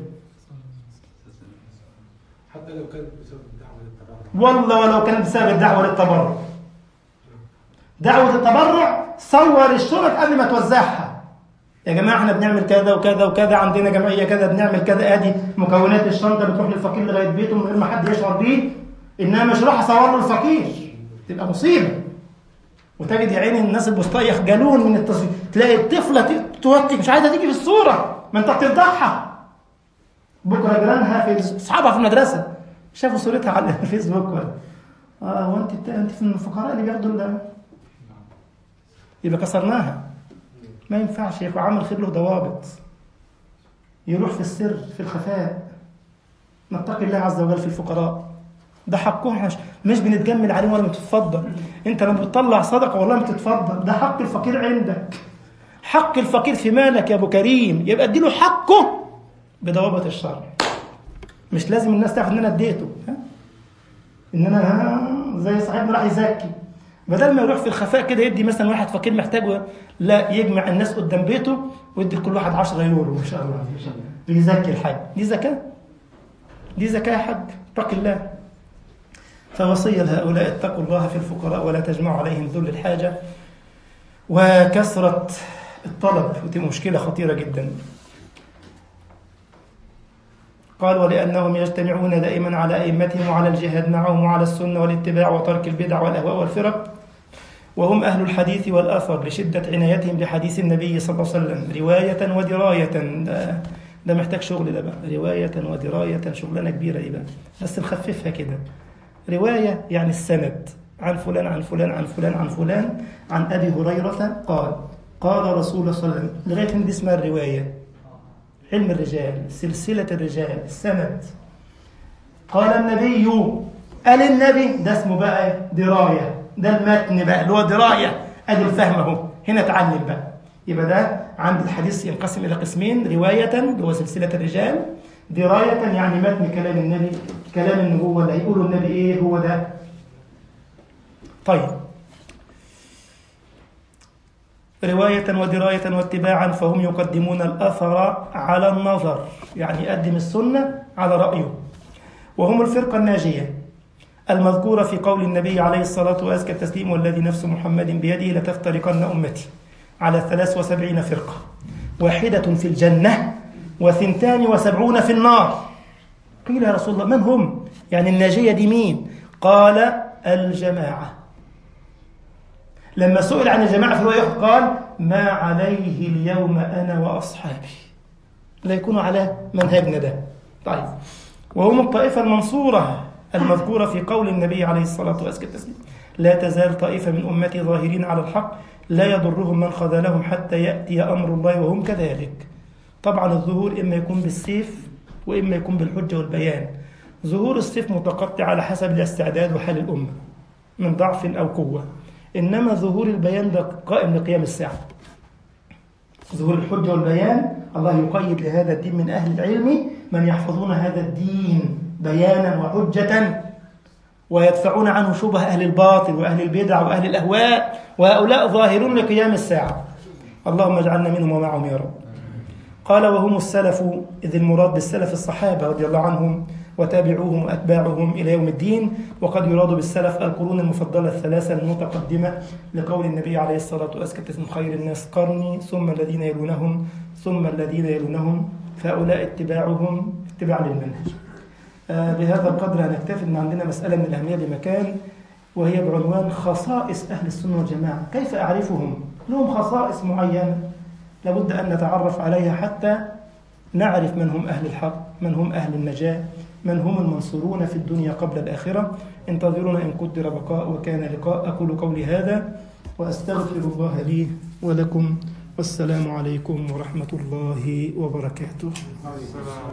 حتى لو كانت بسبب الدعوه للتبرع والله ولو كان بسبب الدعوه للتبرع دعوه التبرع صور الشرط قبل ما توزعها يا جماعه احنا بنعمل كذا وكذا وكذا عندنا جمعيه كذا بنعمل كذا ادي مكونات الشنطه بتروح للفقير لغايه بيته من غير ما حد يشعر بيه انما مش راح اصور له الفقير تبقى مصيبه وتجد يا عيني الناس البسطاء يخجلون من التصوير تلاقي الطفله ت- توتي مش عايزه تيجي في الصوره ما انت بتفضحها بكره جيرانها في اصحابها في المدرسه شافوا صورتها على الفيسبوك ولا اه هو انت انت في الفقراء اللي بياخدوا ال- يبقى كسرناها ما ينفعش يا اخو عمل خير له ضوابط يروح في السر في الخفاء نتقي الله عز وجل في الفقراء ده حقهم احنا مش- مش بنتجمل عليهم ولا بتتفضل انت لما بتطلع صدقه والله ما تتفضل ده حق الفقير عندك حق الفقير في مالك يا ابو كريم يبقى اديله حقه بضوابط الشرع مش لازم الناس تعرف ان انا اديته ها؟ ان انا ها زي صاحبنا راح يزكي بدل ما يروح في الخفاء كده يدي مثلا واحد فقير محتاج لا يجمع الناس قدام بيته ويدي لكل واحد 10 يورو ما شاء الله بيزكي الحاج دي زكاه دي زكاه يا حاج اتق الله فوصية لهؤلاء اتقوا الله في الفقراء ولا تجمعوا عليهم ذل الحاجة وكثرة الطلب ودي مشكلة خطيرة جدا قال ولأنهم يجتمعون دائما على أئمتهم وعلى الجهاد معهم وعلى السنة والاتباع وترك البدع والأهواء والفرق وهم أهل الحديث والأثر لشدة عنايتهم بحديث النبي صلى الله عليه وسلم رواية ودراية ده, ده محتاج شغل ده بقى رواية ودراية شغلانة كبيرة دي بقى بس نخففها كده رواية يعني السند عن فلان عن فلان عن فلان عن فلان عن أبي هريرة قال قال رسول الله صلى الله عليه وسلم لغاية من دي اسمها الرواية علم الرجال سلسلة الرجال السند قال النبي قال النبي ده اسمه بقى دراية ده المتن بقى اللي هو دراية ادي الفهم اهو هنا اتعلم بقى يبقى ده عند الحديث ينقسم الى قسمين رواية اللي هو سلسلة الرجال دراية يعني متن كلام النبي كلام النبوة اللي هيقوله النبي ايه هو ده طيب رواية ودراية واتباعا فهم يقدمون الأثر على النظر يعني يقدم السنة على رأيه وهم الفرقة الناجية المذكورة في قول النبي عليه الصلاة وأزكى التسليم والذي نفس محمد بيده لتفترقن أمتي على ثلاث وسبعين فرقة واحدة في الجنة وثنتان وسبعون في النار قيل يا رسول الله من هم يعني الناجية دي مين قال الجماعة لما سئل عن الجماعة في الرواية قال ما عليه اليوم أنا وأصحابي لا يكونوا على منهجنا ده طيب وهم الطائفة المنصورة المذكورة في قول النبي عليه الصلاة والسلام لا تزال طائفة من أمتي ظاهرين على الحق لا يضرهم من خذلهم حتى يأتي أمر الله وهم كذلك طبعا الظهور إما يكون بالسيف وإما يكون بالحجة والبيان ظهور السيف متقطع على حسب الاستعداد وحال الأمة من ضعف أو قوة إنما ظهور البيان ده قائم لقيام الساعة ظهور الحجة والبيان الله يقيد لهذا الدين من أهل العلم من يحفظون هذا الدين بيانا وحجة ويدفعون عنه شبه أهل الباطل وأهل البدع وأهل الأهواء وهؤلاء ظاهرون لقيام الساعة اللهم اجعلنا منهم ومعهم يا رب قال وهم السلف إذ المراد بالسلف الصحابة رضي الله عنهم وتابعوهم وأتباعهم إلى يوم الدين وقد يراد بالسلف القرون المفضلة الثلاثة المتقدمة لقول النبي عليه الصلاة والسلام خير الناس قرني ثم الذين يلونهم ثم الذين يلونهم فهؤلاء اتباعهم اتباع للمنهج آه بهذا القدر هنكتفي أن عندنا مسألة من الأهمية بمكان وهي بعنوان خصائص أهل السنة والجماعة كيف أعرفهم؟ لهم خصائص معينة لابد أن نتعرف عليها حتى نعرف من هم أهل الحق من هم أهل النجاة من هم المنصورون في الدنيا قبل الآخرة انتظرونا إن قدر بقاء وكان لقاء أقول قولي هذا وأستغفر الله لي ولكم والسلام عليكم ورحمة الله وبركاته